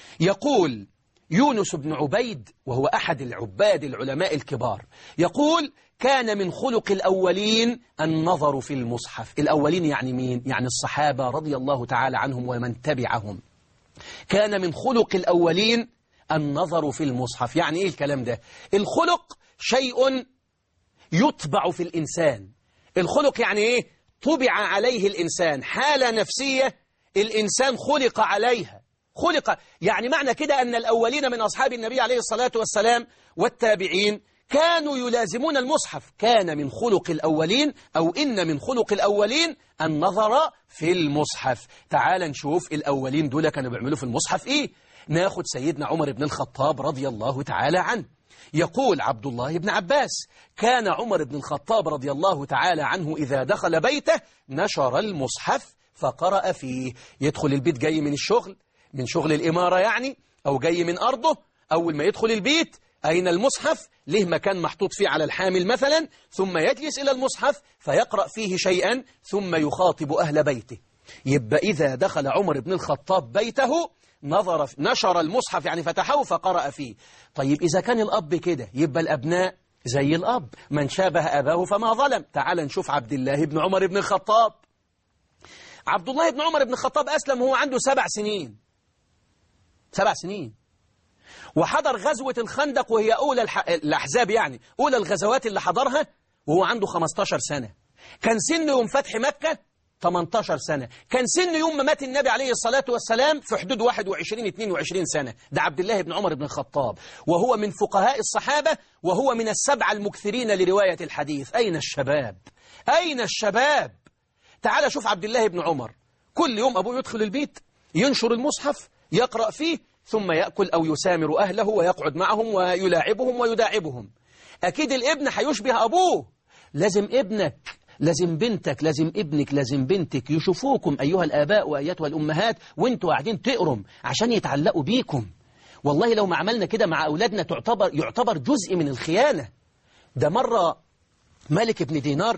يقول يونس بن عبيد وهو أحد العباد العلماء الكبار يقول كان من خلق الأولين النظر في المصحف الأولين يعني مين؟ يعني الصحابة رضي الله تعالى عنهم ومن تبعهم كان من خلق الأولين النظر في المصحف يعني إيه الكلام ده؟ الخلق شيء يطبع في الإنسان الخلق يعني إيه؟ طبع عليه الإنسان حالة نفسية الإنسان خلق عليها خلق يعني معنى كده أن الأولين من أصحاب النبي عليه الصلاة والسلام والتابعين كانوا يلازمون المصحف كان من خلق الأولين أو إن من خلق الأولين النظر في المصحف تعال نشوف الأولين دول كانوا بيعملوا في المصحف إيه ناخد سيدنا عمر بن الخطاب رضي الله تعالى عنه يقول عبد الله بن عباس كان عمر بن الخطاب رضي الله تعالى عنه إذا دخل بيته نشر المصحف فقرأ فيه يدخل البيت جاي من الشغل من شغل الإمارة يعني أو جاي من أرضه أول ما يدخل البيت أين المصحف له مكان محطوط فيه على الحامل مثلا ثم يجلس إلى المصحف فيقرأ فيه شيئا ثم يخاطب أهل بيته يبقى إذا دخل عمر بن الخطاب بيته نظر نشر المصحف يعني فتحه فقرأ فيه طيب إذا كان الأب كده يبقى الأبناء زي الأب من شابه أباه فما ظلم تعال نشوف عبد الله بن عمر بن الخطاب عبد الله بن عمر بن الخطاب أسلم وهو عنده سبع سنين سبع سنين وحضر غزوة الخندق وهي أولى الح... الأحزاب يعني أولى الغزوات اللي حضرها وهو عنده 15 سنة كان سن يوم فتح مكة 18 سنة كان سن يوم ما مات النبي عليه الصلاة والسلام في حدود 21-22 سنة ده عبد الله بن عمر بن الخطاب وهو من فقهاء الصحابة وهو من السبعة المكثرين لرواية الحديث أين الشباب أين الشباب تعال شوف عبد الله بن عمر كل يوم أبوه يدخل البيت ينشر المصحف يقرأ فيه ثم يأكل أو يسامر أهله ويقعد معهم ويلاعبهم ويداعبهم أكيد الابن هيشبه أبوه لازم ابنك لازم بنتك لازم ابنك لازم بنتك يشوفوكم أيها الآباء وأيتها الأمهات وانتوا قاعدين تقرم عشان يتعلقوا بيكم والله لو ما عملنا كده مع أولادنا تعتبر يعتبر جزء من الخيانة ده مرة مالك بن دينار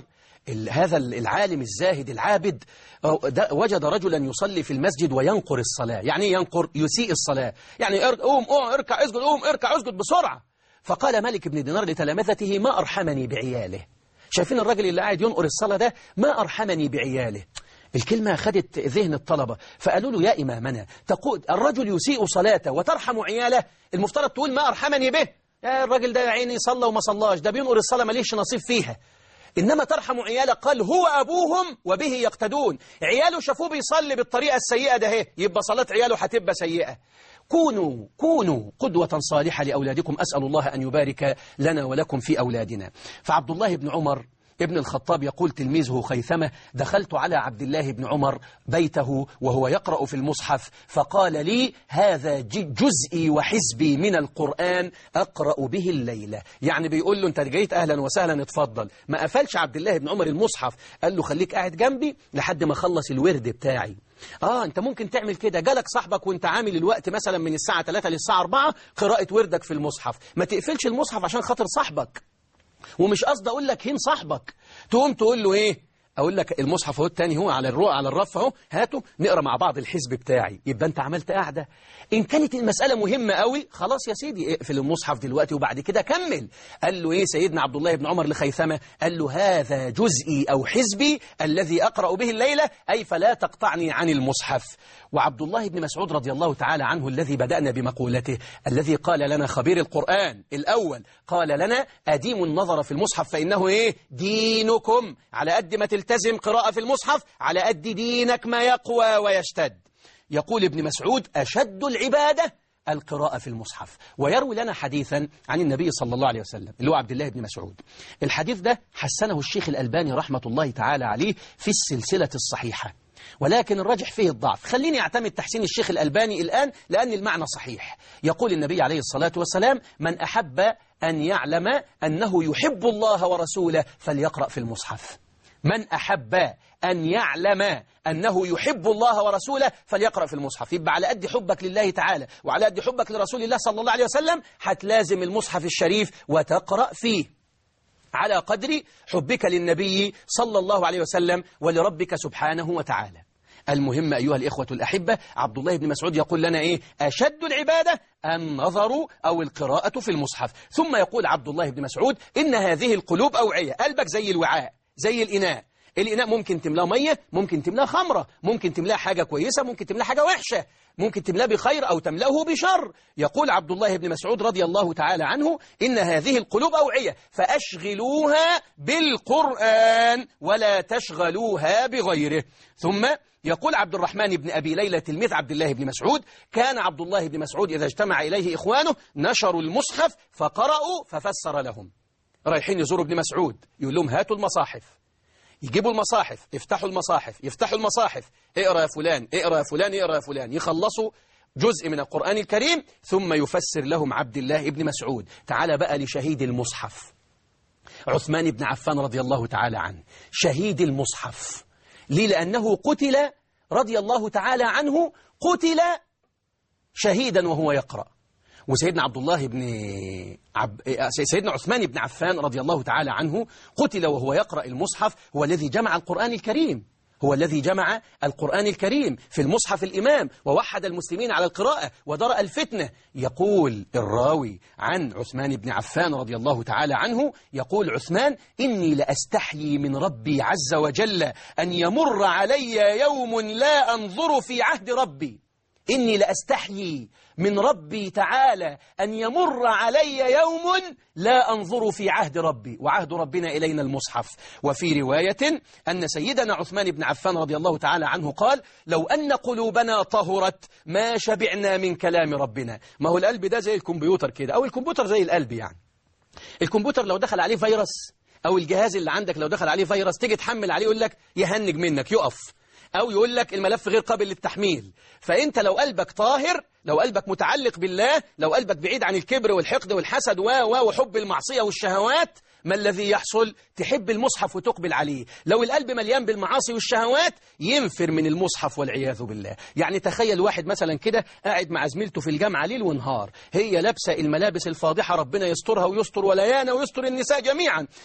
ال- هذا ال- العالم الزاهد العابد أو ده وجد رجلا يصلي في المسجد وينقر الصلاة يعني إيه ينقر يسيء الصلاة يعني ار- قوم قوم اركع اسجد قوم اركع اسجد بسرعة فقال مالك بن دينار لتلامذته ما أرحمني بعياله شايفين الراجل اللي قاعد ينقر الصلاة ده ما أرحمني بعياله الكلمة خدت ذهن الطلبة فقالوا له يا إمامنا تقول الرجل يسيء صلاته وترحم عياله المفترض تقول ما أرحمني به يا الراجل ده يا عيني صلى وما صلاش ده بينقر الصلاة ماليش نصيب فيها إنما ترحم عياله قال هو أبوهم وبه يقتدون عياله شافوه بيصلي بالطريقة السيئة ده هي يبقى صلاة عياله هتبقى سيئة كونوا كونوا قدوة صالحة لأولادكم أسأل الله أن يبارك لنا ولكم في أولادنا فعبد الله بن عمر ابن الخطاب يقول تلميذه خيثمة دخلت على عبد الله بن عمر بيته وهو يقرأ في المصحف فقال لي هذا ج- جزئي وحزبي من القرآن أقرأ به الليلة يعني بيقول له أنت جيت أهلا وسهلا اتفضل ما قفلش عبد الله بن عمر المصحف قال له خليك قاعد جنبي لحد ما أخلص الورد بتاعي آه أنت ممكن تعمل كده جالك صاحبك وأنت عامل الوقت مثلا من الساعة 3 للساعة 4 قراءة وردك في المصحف ما تقفلش المصحف عشان خاطر صاحبك ومش قصدي اقول لك هين صاحبك تقوم تقول له ايه اقول لك المصحف اهو التاني هو على الرو على الرف اهو هاته نقرا مع بعض الحزب بتاعي يبقى انت عملت قاعده ان كانت المساله مهمه قوي خلاص يا سيدي اقفل المصحف دلوقتي وبعد كده كمل قال له ايه سيدنا عبد الله بن عمر لخيثمه قال له هذا جزئي او حزبي الذي اقرا به الليله اي فلا تقطعني عن المصحف وعبد الله بن مسعود رضي الله تعالى عنه الذي بدأنا بمقولته الذي قال لنا خبير القرآن الأول قال لنا أديم النظر في المصحف فإنه إيه دينكم على قد ما تلتزم قراءة في المصحف على قد دينك ما يقوى ويشتد يقول ابن مسعود أشد العبادة القراءة في المصحف ويروي لنا حديثا عن النبي صلى الله عليه وسلم اللي هو عبد الله بن مسعود الحديث ده حسنه الشيخ الألباني رحمة الله تعالى عليه في السلسلة الصحيحة ولكن الراجح فيه الضعف خليني أعتمد تحسين الشيخ الألباني الآن لأن المعنى صحيح يقول النبي عليه الصلاة والسلام من أحب أن يعلم أنه يحب الله ورسوله فليقرأ في المصحف من أحب أن يعلم أنه يحب الله ورسوله فليقرأ في المصحف يبقى على قد حبك لله تعالى وعلى قد حبك لرسول الله صلى الله عليه وسلم هتلازم المصحف الشريف وتقرأ فيه على قدر حبك للنبي صلى الله عليه وسلم ولربك سبحانه وتعالى المهم أيها الإخوة الأحبة عبد الله بن مسعود يقول لنا إيه أشد العبادة النظر أو القراءة في المصحف ثم يقول عبد الله بن مسعود إن هذه القلوب أوعية قلبك زي الوعاء زي الإناء الإناء ممكن تملاه مية ممكن تملاه خمرة ممكن تملاه حاجة كويسة ممكن تملاه حاجة وحشة ممكن تملاه بخير أو تملاه بشر يقول عبد الله بن مسعود رضي الله تعالى عنه إن هذه القلوب أوعية فأشغلوها بالقرآن ولا تشغلوها بغيره ثم يقول عبد الرحمن بن أبي ليلى تلميذ عبد الله بن مسعود كان عبد الله بن مسعود إذا اجتمع إليه إخوانه نشروا المصحف فقرأوا ففسر لهم رايحين يزوروا ابن مسعود يقول لهم هاتوا المصاحف يجيبوا المصاحف يفتحوا المصاحف يفتحوا المصاحف اقرأ يا فلان اقرأ يا فلان اقرأ يا فلان يخلصوا جزء من القرآن الكريم ثم يفسر لهم عبد الله بن مسعود تعال بقى لشهيد المصحف عثمان بن عفان رضي الله تعالى عنه شهيد المصحف ليه لأنه قتل رضي الله تعالى عنه قتل شهيدا وهو يقرأ وسيدنا عبد الله بن عب... سيدنا عثمان بن عفان رضي الله تعالى عنه قتل وهو يقرأ المصحف هو الذي جمع القرآن الكريم هو الذي جمع القرآن الكريم في المصحف الإمام ووحد المسلمين على القراءة ودرأ الفتنة يقول الراوي عن عثمان بن عفان رضي الله تعالى عنه يقول عثمان إني لأستحيي من ربي عز وجل أن يمر علي يوم لا أنظر في عهد ربي إني لأستحيي من ربي تعالى أن يمر علي يوم لا أنظر في عهد ربي وعهد ربنا إلينا المصحف وفي رواية أن سيدنا عثمان بن عفان رضي الله تعالى عنه قال لو أن قلوبنا طهرت ما شبعنا من كلام ربنا ما هو القلب ده زي الكمبيوتر كده أو الكمبيوتر زي القلب يعني الكمبيوتر لو دخل عليه فيروس أو الجهاز اللي عندك لو دخل عليه فيروس تيجي تحمل عليه يقول لك يهنج منك يقف أو يقول لك الملف غير قابل للتحميل فأنت لو قلبك طاهر لو قلبك متعلق بالله لو قلبك بعيد عن الكبر والحقد والحسد و و وحب المعصية والشهوات ما الذي يحصل تحب المصحف وتقبل عليه لو القلب مليان بالمعاصي والشهوات ينفر من المصحف والعياذ بالله يعني تخيل واحد مثلا كده قاعد مع زميلته في الجامعة ليل ونهار هي لابسة الملابس الفاضحة ربنا يسترها ويستر وليانا ويستر النساء جميعا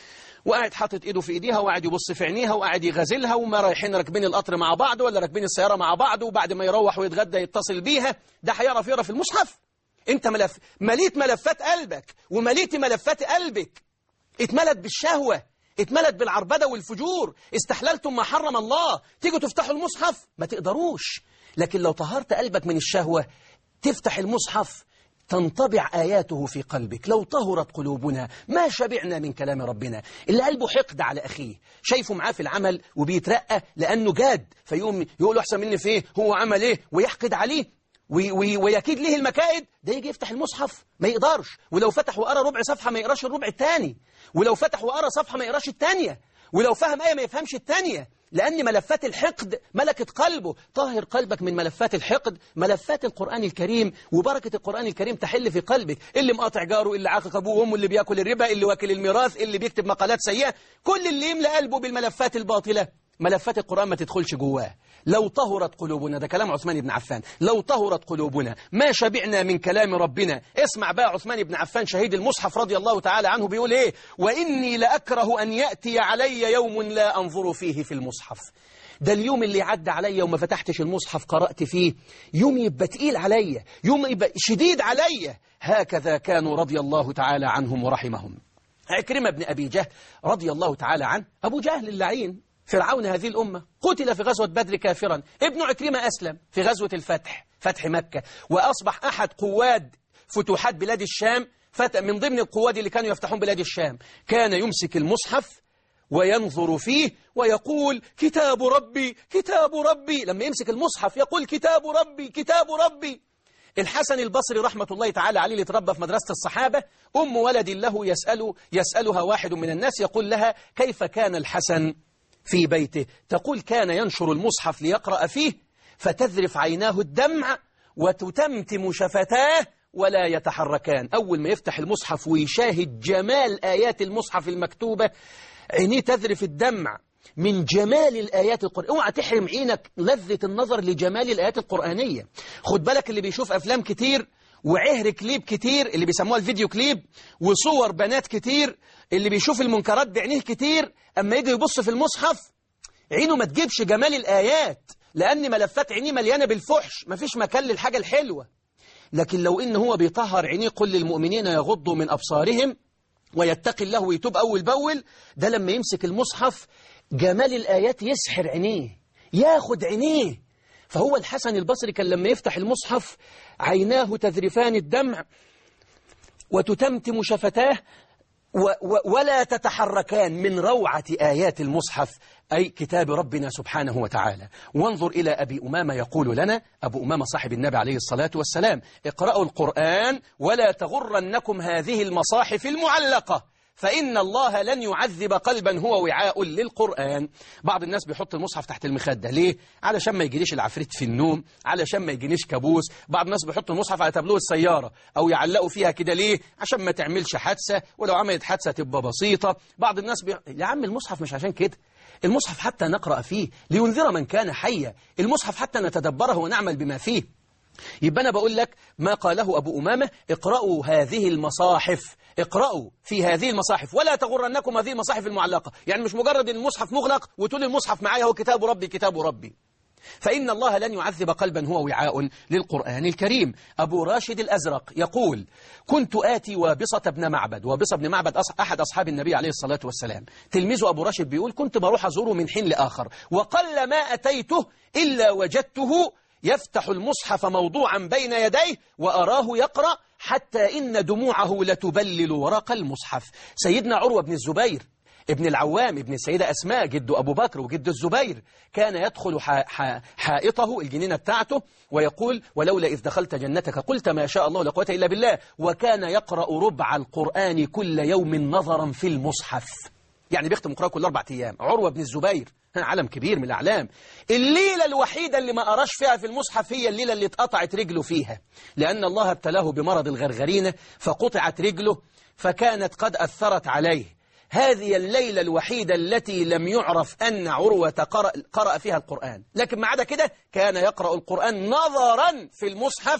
وقاعد حاطط ايده في ايديها وقاعد يبص في عينيها وقاعد يغازلها وما رايحين راكبين القطر مع بعض ولا راكبين السياره مع بعض وبعد ما يروح ويتغدى يتصل بيها ده هيعرف يقرا في المصحف انت ملف مليت ملفات قلبك ومليت ملفات قلبك اتملت بالشهوه اتملت بالعربده والفجور استحللتم ما حرم الله تيجوا تفتحوا المصحف ما تقدروش لكن لو طهرت قلبك من الشهوه تفتح المصحف تنطبع آياته في قلبك لو طهرت قلوبنا ما شبعنا من كلام ربنا اللي قلبه حقد على أخيه شايفه معاه في العمل وبيترقى لأنه جاد فيقوم يقول أحسن مني في إيه هو عمل إيه ويحقد عليه وي وي ويكيد له المكائد ده يجي يفتح المصحف ما يقدرش ولو فتح وقرا ربع صفحة ما يقراش الربع الثاني ولو فتح وقرا صفحة ما يقراش الثانية ولو فهم آية ما يفهمش الثانية لأن ملفات الحقد ملكت قلبه طاهر قلبك من ملفات الحقد ملفات القرآن الكريم وبركة القرآن الكريم تحل في قلبك اللي مقاطع جاره اللي عاقق أبوه وأمه اللي بياكل الربا اللي واكل الميراث اللي بيكتب مقالات سيئة كل اللي يملى قلبه بالملفات الباطلة ملفات القرآن ما تدخلش جواه لو طهرت قلوبنا ده كلام عثمان بن عفان لو طهرت قلوبنا ما شبعنا من كلام ربنا اسمع بقى عثمان بن عفان شهيد المصحف رضي الله تعالى عنه بيقول ايه وإني لأكره أن يأتي علي يوم لا أنظر فيه في المصحف ده اليوم اللي عدى عليا وما فتحتش المصحف قرأت فيه يوم يبقى تقيل عليا يوم يبقى شديد عليا هكذا كانوا رضي الله تعالى عنهم ورحمهم عكرمة بن أبي جهل رضي الله تعالى عنه أبو جهل اللعين فرعون هذه الأمة قتل في غزوة بدر كافرا ابن عكرمة أسلم في غزوة الفتح فتح مكة وأصبح أحد قواد فتوحات بلاد الشام من ضمن القواد اللي كانوا يفتحون بلاد الشام كان يمسك المصحف وينظر فيه ويقول كتاب ربي كتاب ربي لما يمسك المصحف يقول كتاب ربي كتاب ربي الحسن البصري رحمة الله تعالى عليه اللي تربى في مدرسة الصحابة أم ولد له يسأل يسألها واحد من الناس يقول لها كيف كان الحسن في بيته تقول كان ينشر المصحف ليقرأ فيه فتذرف عيناه الدمع وتتمتم شفتاه ولا يتحركان أول ما يفتح المصحف ويشاهد جمال آيات المصحف المكتوبة عينيه تذرف الدمع من جمال الآيات القرآنية اوعى تحرم عينك لذة النظر لجمال الآيات القرآنية خد بالك اللي بيشوف أفلام كتير وعهر كليب كتير اللي بيسموها الفيديو كليب وصور بنات كتير اللي بيشوف المنكرات بعينيه كتير أما يجي يبص في المصحف عينه ما تجيبش جمال الآيات لأن ملفات عينيه مليانة بالفحش مفيش مكان للحاجة الحلوة لكن لو إن هو بيطهر عينيه قل للمؤمنين يغضوا من أبصارهم ويتقي الله ويتوب أول بأول ده لما يمسك المصحف جمال الآيات يسحر عينيه ياخد عينيه فهو الحسن البصري كان لما يفتح المصحف عيناه تذرفان الدمع وتتمتم شفتاه و و ولا تتحركان من روعة آيات المصحف أي كتاب ربنا سبحانه وتعالى وانظر إلى أبي أمامة يقول لنا أبو أمامة صاحب النبي عليه الصلاة والسلام اقرأوا القرآن ولا تغرنكم هذه المصاحف المعلقة فإن الله لن يعذب قلبا هو وعاء للقرآن بعض الناس بيحط المصحف تحت المخدة ليه؟ علشان ما يجينيش العفريت في النوم علشان ما يجينيش كابوس بعض الناس بيحط المصحف على تابلوه السيارة أو يعلقوا فيها كده ليه؟ عشان ما تعملش حادثة ولو عملت حادثة تبقى بسيطة بعض الناس بي... يا عم المصحف مش عشان كده المصحف حتى نقرأ فيه لينذر من كان حيا المصحف حتى نتدبره ونعمل بما فيه يبقى أنا بقول لك ما قاله أبو أمامة اقرأوا هذه المصاحف اقرأوا في هذه المصاحف ولا تغرنكم هذه المصاحف المعلقة يعني مش مجرد ان المصحف مغلق وتقول المصحف معايا هو كتاب ربي كتاب ربي فإن الله لن يعذب قلبا هو وعاء للقرآن الكريم أبو راشد الأزرق يقول كنت آتي وابصة بن معبد وابصة بن معبد أحد أصحاب النبي عليه الصلاة والسلام تلميذه أبو راشد بيقول كنت بروح أزوره من حين لآخر وقل ما أتيته إلا وجدته يفتح المصحف موضوعا بين يديه وأراه يقرأ حتى إن دموعه لتبلل ورق المصحف سيدنا عروة بن الزبير ابن العوام ابن السيدة أسماء جد أبو بكر وجد الزبير كان يدخل حائطه الجنينة بتاعته ويقول ولولا إذ دخلت جنتك قلت ما شاء الله لا قوة إلا بالله وكان يقرأ ربع القرآن كل يوم نظرا في المصحف يعني بيختم قراءة كل أربع أيام عروة بن الزبير علم كبير من الأعلام الليلة الوحيدة اللي ما قراش فيها في المصحف هي الليلة اللي اتقطعت رجله فيها لأن الله ابتلاه بمرض الغرغرينة فقطعت رجله فكانت قد أثرت عليه هذه الليلة الوحيدة التي لم يعرف أن عروة قرأ, قرأ فيها القرآن لكن ما عدا كده كان يقرأ القرآن نظرا في المصحف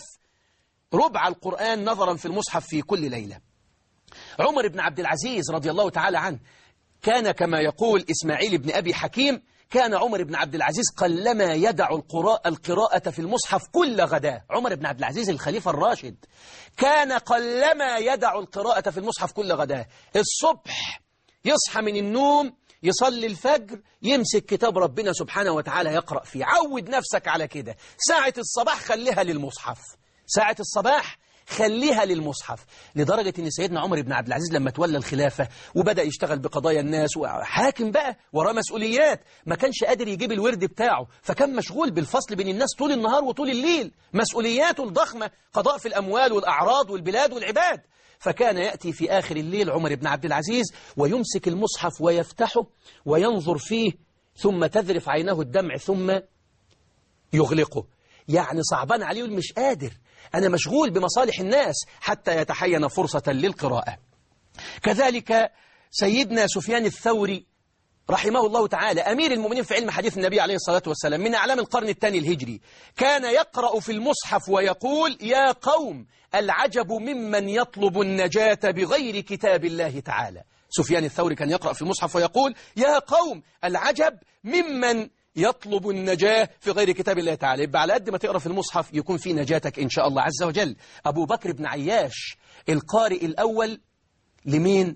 ربع القرآن نظرا في المصحف في كل ليلة عمر بن عبد العزيز رضي الله تعالى عنه كان كما يقول إسماعيل بن أبي حكيم كان عمر بن عبد العزيز قلما يدع القراءة, القراءة في المصحف كل غداة عمر بن عبد العزيز الخليفة الراشد كان قلما يدع القراءة في المصحف كل غداة الصبح يصحى من النوم يصلي الفجر يمسك كتاب ربنا سبحانه وتعالى يقرأ فيه عود نفسك على كده ساعة الصباح خليها للمصحف ساعة الصباح خليها للمصحف لدرجة أن سيدنا عمر بن عبد العزيز لما تولى الخلافة وبدأ يشتغل بقضايا الناس وحاكم بقى وراه مسؤوليات ما كانش قادر يجيب الورد بتاعه فكان مشغول بالفصل بين الناس طول النهار وطول الليل مسؤولياته الضخمة قضاء في الأموال والأعراض والبلاد والعباد فكان يأتي في آخر الليل عمر بن عبد العزيز ويمسك المصحف ويفتحه وينظر فيه ثم تذرف عينه الدمع ثم يغلقه يعني صعبان عليه مش قادر أنا مشغول بمصالح الناس حتى يتحين فرصة للقراءة كذلك سيدنا سفيان الثوري رحمه الله تعالى أمير المؤمنين في علم حديث النبي عليه الصلاة والسلام من أعلام القرن الثاني الهجري كان يقرأ في المصحف ويقول يا قوم العجب ممن يطلب النجاة بغير كتاب الله تعالى سفيان الثوري كان يقرأ في المصحف ويقول يا قوم العجب ممن يطلب النجاة في غير كتاب الله تعالى يبقى على قد ما تقرأ في المصحف يكون في نجاتك إن شاء الله عز وجل أبو بكر بن عياش القارئ الأول لمين؟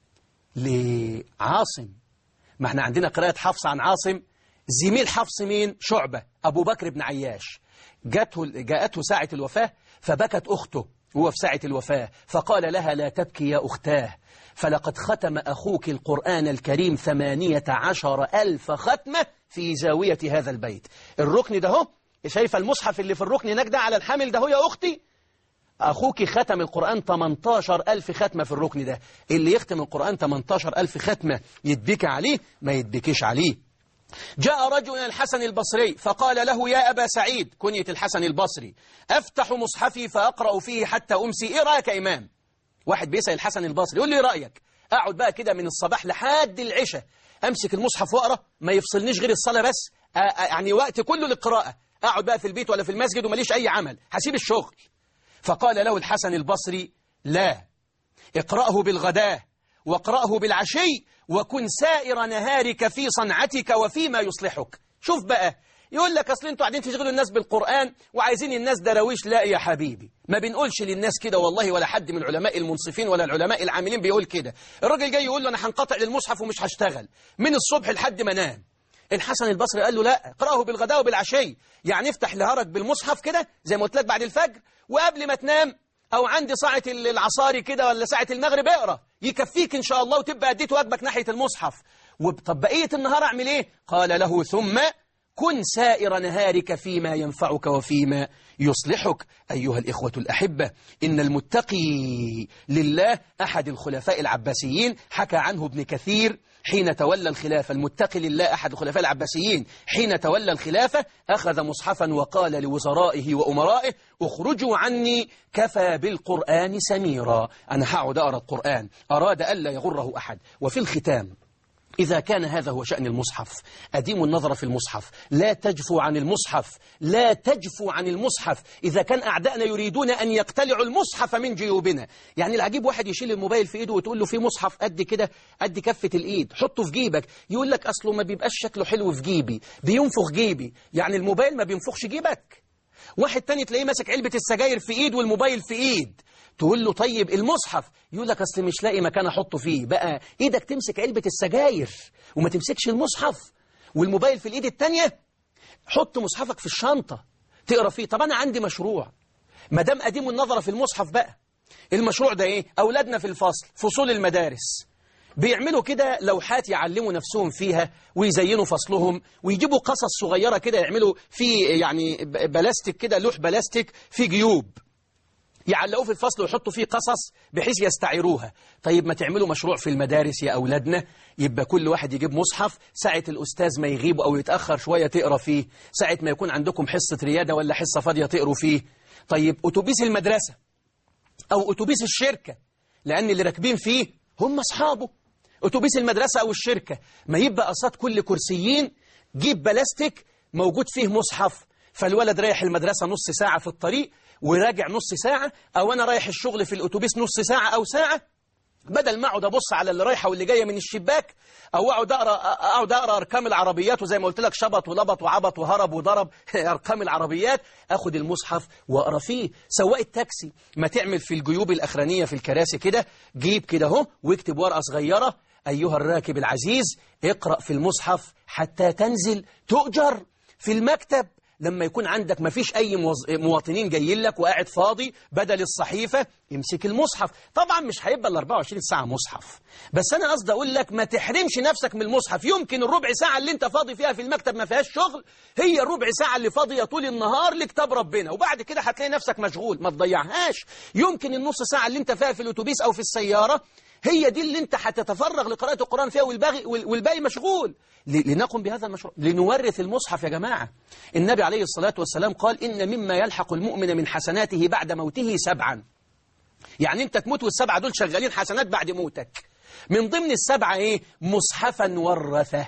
لعاصم ما احنا عندنا قراءة حفص عن عاصم زميل حفص مين؟ شعبة أبو بكر بن عياش جاءته, جاءته ساعة الوفاة فبكت أخته وهو في ساعة الوفاة فقال لها لا تبكي يا أختاه فلقد ختم أخوك القرآن الكريم ثمانية عشر ألف ختمة في زاوية هذا البيت الركن ده هو شايف المصحف اللي في الركن هناك ده على الحامل ده هو يا أختي أخوك ختم القرآن 18 ألف ختمة في الركن ده اللي يختم القرآن 18 ألف ختمة يدبك عليه ما يدبكش عليه جاء رجل إلى الحسن البصري فقال له يا أبا سعيد كنية الحسن البصري أفتح مصحفي فأقرأ فيه حتى أمسي إيه رأيك يا إمام واحد بيسأل الحسن البصري يقول لي إيه رأيك أقعد بقى كده من الصباح لحد العشاء أمسك المصحف وأقرأ ما يفصلنيش غير الصلاة بس يعني وقت كله للقراءة أقعد بقى في البيت ولا في المسجد وماليش أي عمل هسيب الشغل فقال له الحسن البصري لا اقرأه بالغداة واقرأه بالعشي وكن سائر نهارك في صنعتك وفيما يصلحك شوف بقى يقول لك أصل انتوا قاعدين تشغلوا الناس بالقرآن وعايزين الناس دراويش لا يا حبيبي ما بنقولش للناس كده والله ولا حد من العلماء المنصفين ولا العلماء العاملين بيقول كده الراجل جاي يقول له أنا هنقطع للمصحف ومش هشتغل من الصبح لحد ما انام الحسن البصري قال له لا اقرأه بالغداء وبالعشي يعني افتح لهرك بالمصحف كده زي ما قلت لك بعد الفجر وقبل ما تنام أو عندي ساعة العصاري كده ولا ساعة المغرب اقرأ يكفيك إن شاء الله وتبقى أديت واجبك ناحية المصحف طب بقية النهار أعمل إيه؟ قال له ثم كن سائر نهارك فيما ينفعك وفيما يصلحك أيها الإخوة الأحبة إن المتقي لله أحد الخلفاء العباسيين حكى عنه ابن كثير حين تولى الخلافة المتقي لله أحد الخلفاء العباسيين حين تولى الخلافة أخذ مصحفا وقال لوزرائه وأمرائه اخرجوا عني كفى بالقرآن سميرا أنا هقعد أقرأ القرآن أراد ألا يغره أحد وفي الختام إذا كان هذا هو شأن المصحف أديم النظر في المصحف لا تجفو عن المصحف لا تجفو عن المصحف إذا كان أعدائنا يريدون أن يقتلعوا المصحف من جيوبنا يعني العجيب واحد يشيل الموبايل في إيده وتقول له في مصحف قد كده قد كفة الإيد حطه في جيبك يقول لك أصله ما بيبقاش شكله حلو في جيبي بينفخ جيبي يعني الموبايل ما بينفخش جيبك واحد تاني تلاقيه ماسك علبة السجاير في إيد والموبايل في إيد تقول له طيب المصحف يقول لك أصل مش لاقي مكان أحطه فيه بقى إيدك تمسك علبة السجاير وما تمسكش المصحف والموبايل في الإيد التانية حط مصحفك في الشنطة تقرأ فيه طب أنا عندي مشروع ما دام قديم النظرة في المصحف بقى المشروع ده إيه أولادنا في الفصل فصول المدارس بيعملوا كده لوحات يعلموا نفسهم فيها ويزينوا فصلهم ويجيبوا قصص صغيرة كده يعملوا في يعني بلاستيك كده لوح بلاستيك في جيوب يعلقوه في الفصل ويحطوا فيه قصص بحيث يستعيروها طيب ما تعملوا مشروع في المدارس يا أولادنا يبقى كل واحد يجيب مصحف ساعة الأستاذ ما يغيب أو يتأخر شوية تقرأ فيه ساعة ما يكون عندكم حصة ريادة ولا حصة فاضية تقروا فيه طيب أتوبيس المدرسة أو أتوبيس الشركة لأن اللي راكبين فيه هم أصحابه أتوبيس المدرسة أو الشركة ما يبقى قصاد كل كرسيين جيب بلاستيك موجود فيه مصحف فالولد رايح المدرسة نص ساعة في الطريق وراجع نص ساعة أو أنا رايح الشغل في الأتوبيس نص ساعة أو ساعة بدل ما اقعد ابص على اللي رايحه واللي جايه من الشباك او اقعد اقرا اقعد اقرا ارقام العربيات وزي ما قلت لك شبط ولبط وعبط وهرب وضرب ارقام العربيات اخد المصحف واقرا فيه سواق التاكسي ما تعمل في الجيوب الاخرانيه في الكراسي كده جيب كده اهو واكتب ورقه صغيره ايها الراكب العزيز اقرا في المصحف حتى تنزل تؤجر في المكتب لما يكون عندك ما فيش أي موظ- مواطنين جايين لك وقاعد فاضي بدل الصحيفة امسك المصحف طبعا مش هيبقى ال 24 ساعة مصحف بس أنا قصدي أقول لك ما تحرمش نفسك من المصحف يمكن الربع ساعة اللي أنت فاضي فيها في المكتب ما فيهاش شغل هي الربع ساعة اللي فاضية طول النهار لكتاب ربنا وبعد كده هتلاقي نفسك مشغول ما تضيعهاش يمكن النص ساعة اللي أنت فيها في الأتوبيس أو في السيارة هي دي اللي انت هتتفرغ لقراءة القرآن فيها والباقي, والباقي مشغول ل- لنقم بهذا المشروع لنورث المصحف يا جماعة النبي عليه الصلاة والسلام قال إن مما يلحق المؤمن من حسناته بعد موته سبعا يعني انت تموت والسبعة دول شغالين حسنات بعد موتك من ضمن السبعة ايه مصحفا ورثه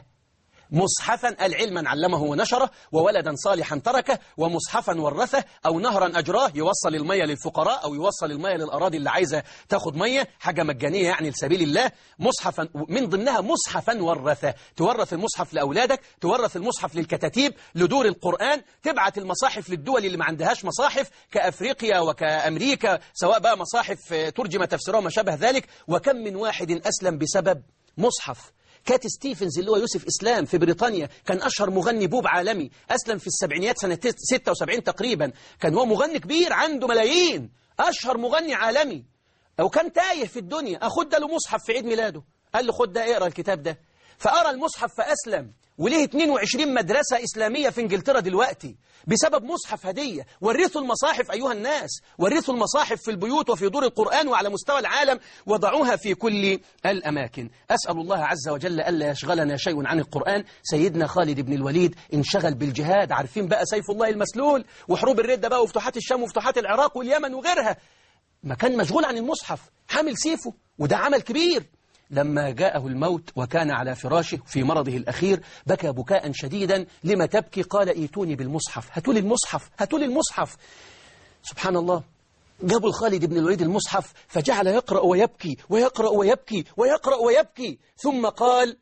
مصحفا العلما علمه ونشره وولدا صالحا تركه ومصحفا ورثه أو نهرا أجراه يوصل المية للفقراء أو يوصل المية للأراضي اللي عايزة تاخد مية حاجة مجانية يعني لسبيل الله مصحفا من ضمنها مصحفا ورثه تورث المصحف لأولادك تورث المصحف للكتاتيب لدور القرآن تبعت المصاحف للدول اللي ما عندهاش مصاحف كأفريقيا وكأمريكا سواء بقى مصاحف آه، ترجم تفسيرها وما شابه ذلك وكم من واحد أسلم بسبب مصحف كات ستيفنز اللي هو يوسف إسلام في بريطانيا كان أشهر مغني بوب عالمي أسلم في السبعينيات سنة 76 تقريبا كان هو مغني كبير عنده ملايين أشهر مغني عالمي أو كان تايه في الدنيا أخد له مصحف في عيد ميلاده قال له خد ده اقرا الكتاب ده فقرا المصحف فأسلم وليه 22 مدرسة إسلامية في إنجلترا دلوقتي بسبب مصحف هدية ورثوا المصاحف أيها الناس ورثوا المصاحف في البيوت وفي دور القرآن وعلى مستوى العالم وضعوها في كل الأماكن أسأل الله عز وجل ألا يشغلنا شيء عن القرآن سيدنا خالد بن الوليد انشغل بالجهاد عارفين بقى سيف الله المسلول وحروب الردة بقى وفتوحات الشام وفتوحات العراق واليمن وغيرها ما كان مشغول عن المصحف حامل سيفه وده عمل كبير لما جاءه الموت وكان على فراشه في مرضه الأخير بكى بكاء شديدا لما تبكي قال ايتوني بالمصحف هاتوا لي المصحف هاتوا لي المصحف سبحان الله جابوا الخالد بن الوليد المصحف فجعل يقرأ ويبكي ويقرأ ويبكي ويقرأ ويبكي ثم قال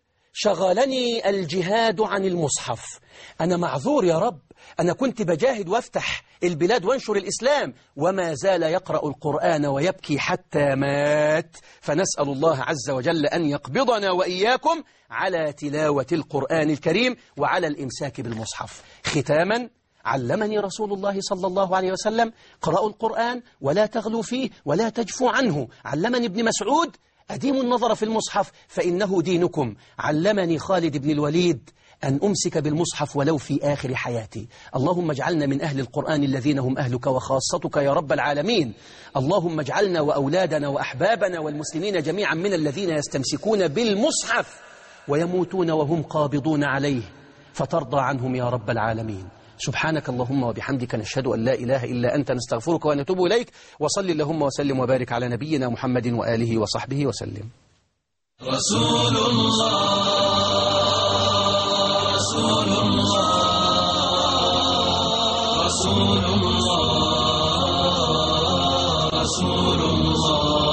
شغلني الجهاد عن المصحف أنا معذور يا رب أنا كنت بجاهد وافتح البلاد وانشر الإسلام وما زال يقرأ القرآن ويبكي حتى مات فنسأل الله عز وجل أن يقبضنا وإياكم على تلاوة القرآن الكريم وعلى الإمساك بالمصحف ختاما علمني رسول الله صلى الله عليه وسلم قرأوا القرآن ولا تغلوا فيه ولا تجفوا عنه علمني ابن مسعود أديموا النظر في المصحف فإنه دينكم علمني خالد بن الوليد أن أمسك بالمصحف ولو في آخر حياتي اللهم اجعلنا من أهل القرآن الذين هم أهلك وخاصتك يا رب العالمين اللهم اجعلنا وأولادنا وأحبابنا والمسلمين جميعا من الذين يستمسكون بالمصحف ويموتون وهم قابضون عليه فترضى عنهم يا رب العالمين سبحانك اللهم وبحمدك نشهد أن لا إله إلا أنت نستغفرك ونتوب إليك وصل اللهم وسلم وبارك على نبينا محمد وآله وصحبه وسلم رسول الله رسول الله رسول الله رسول الله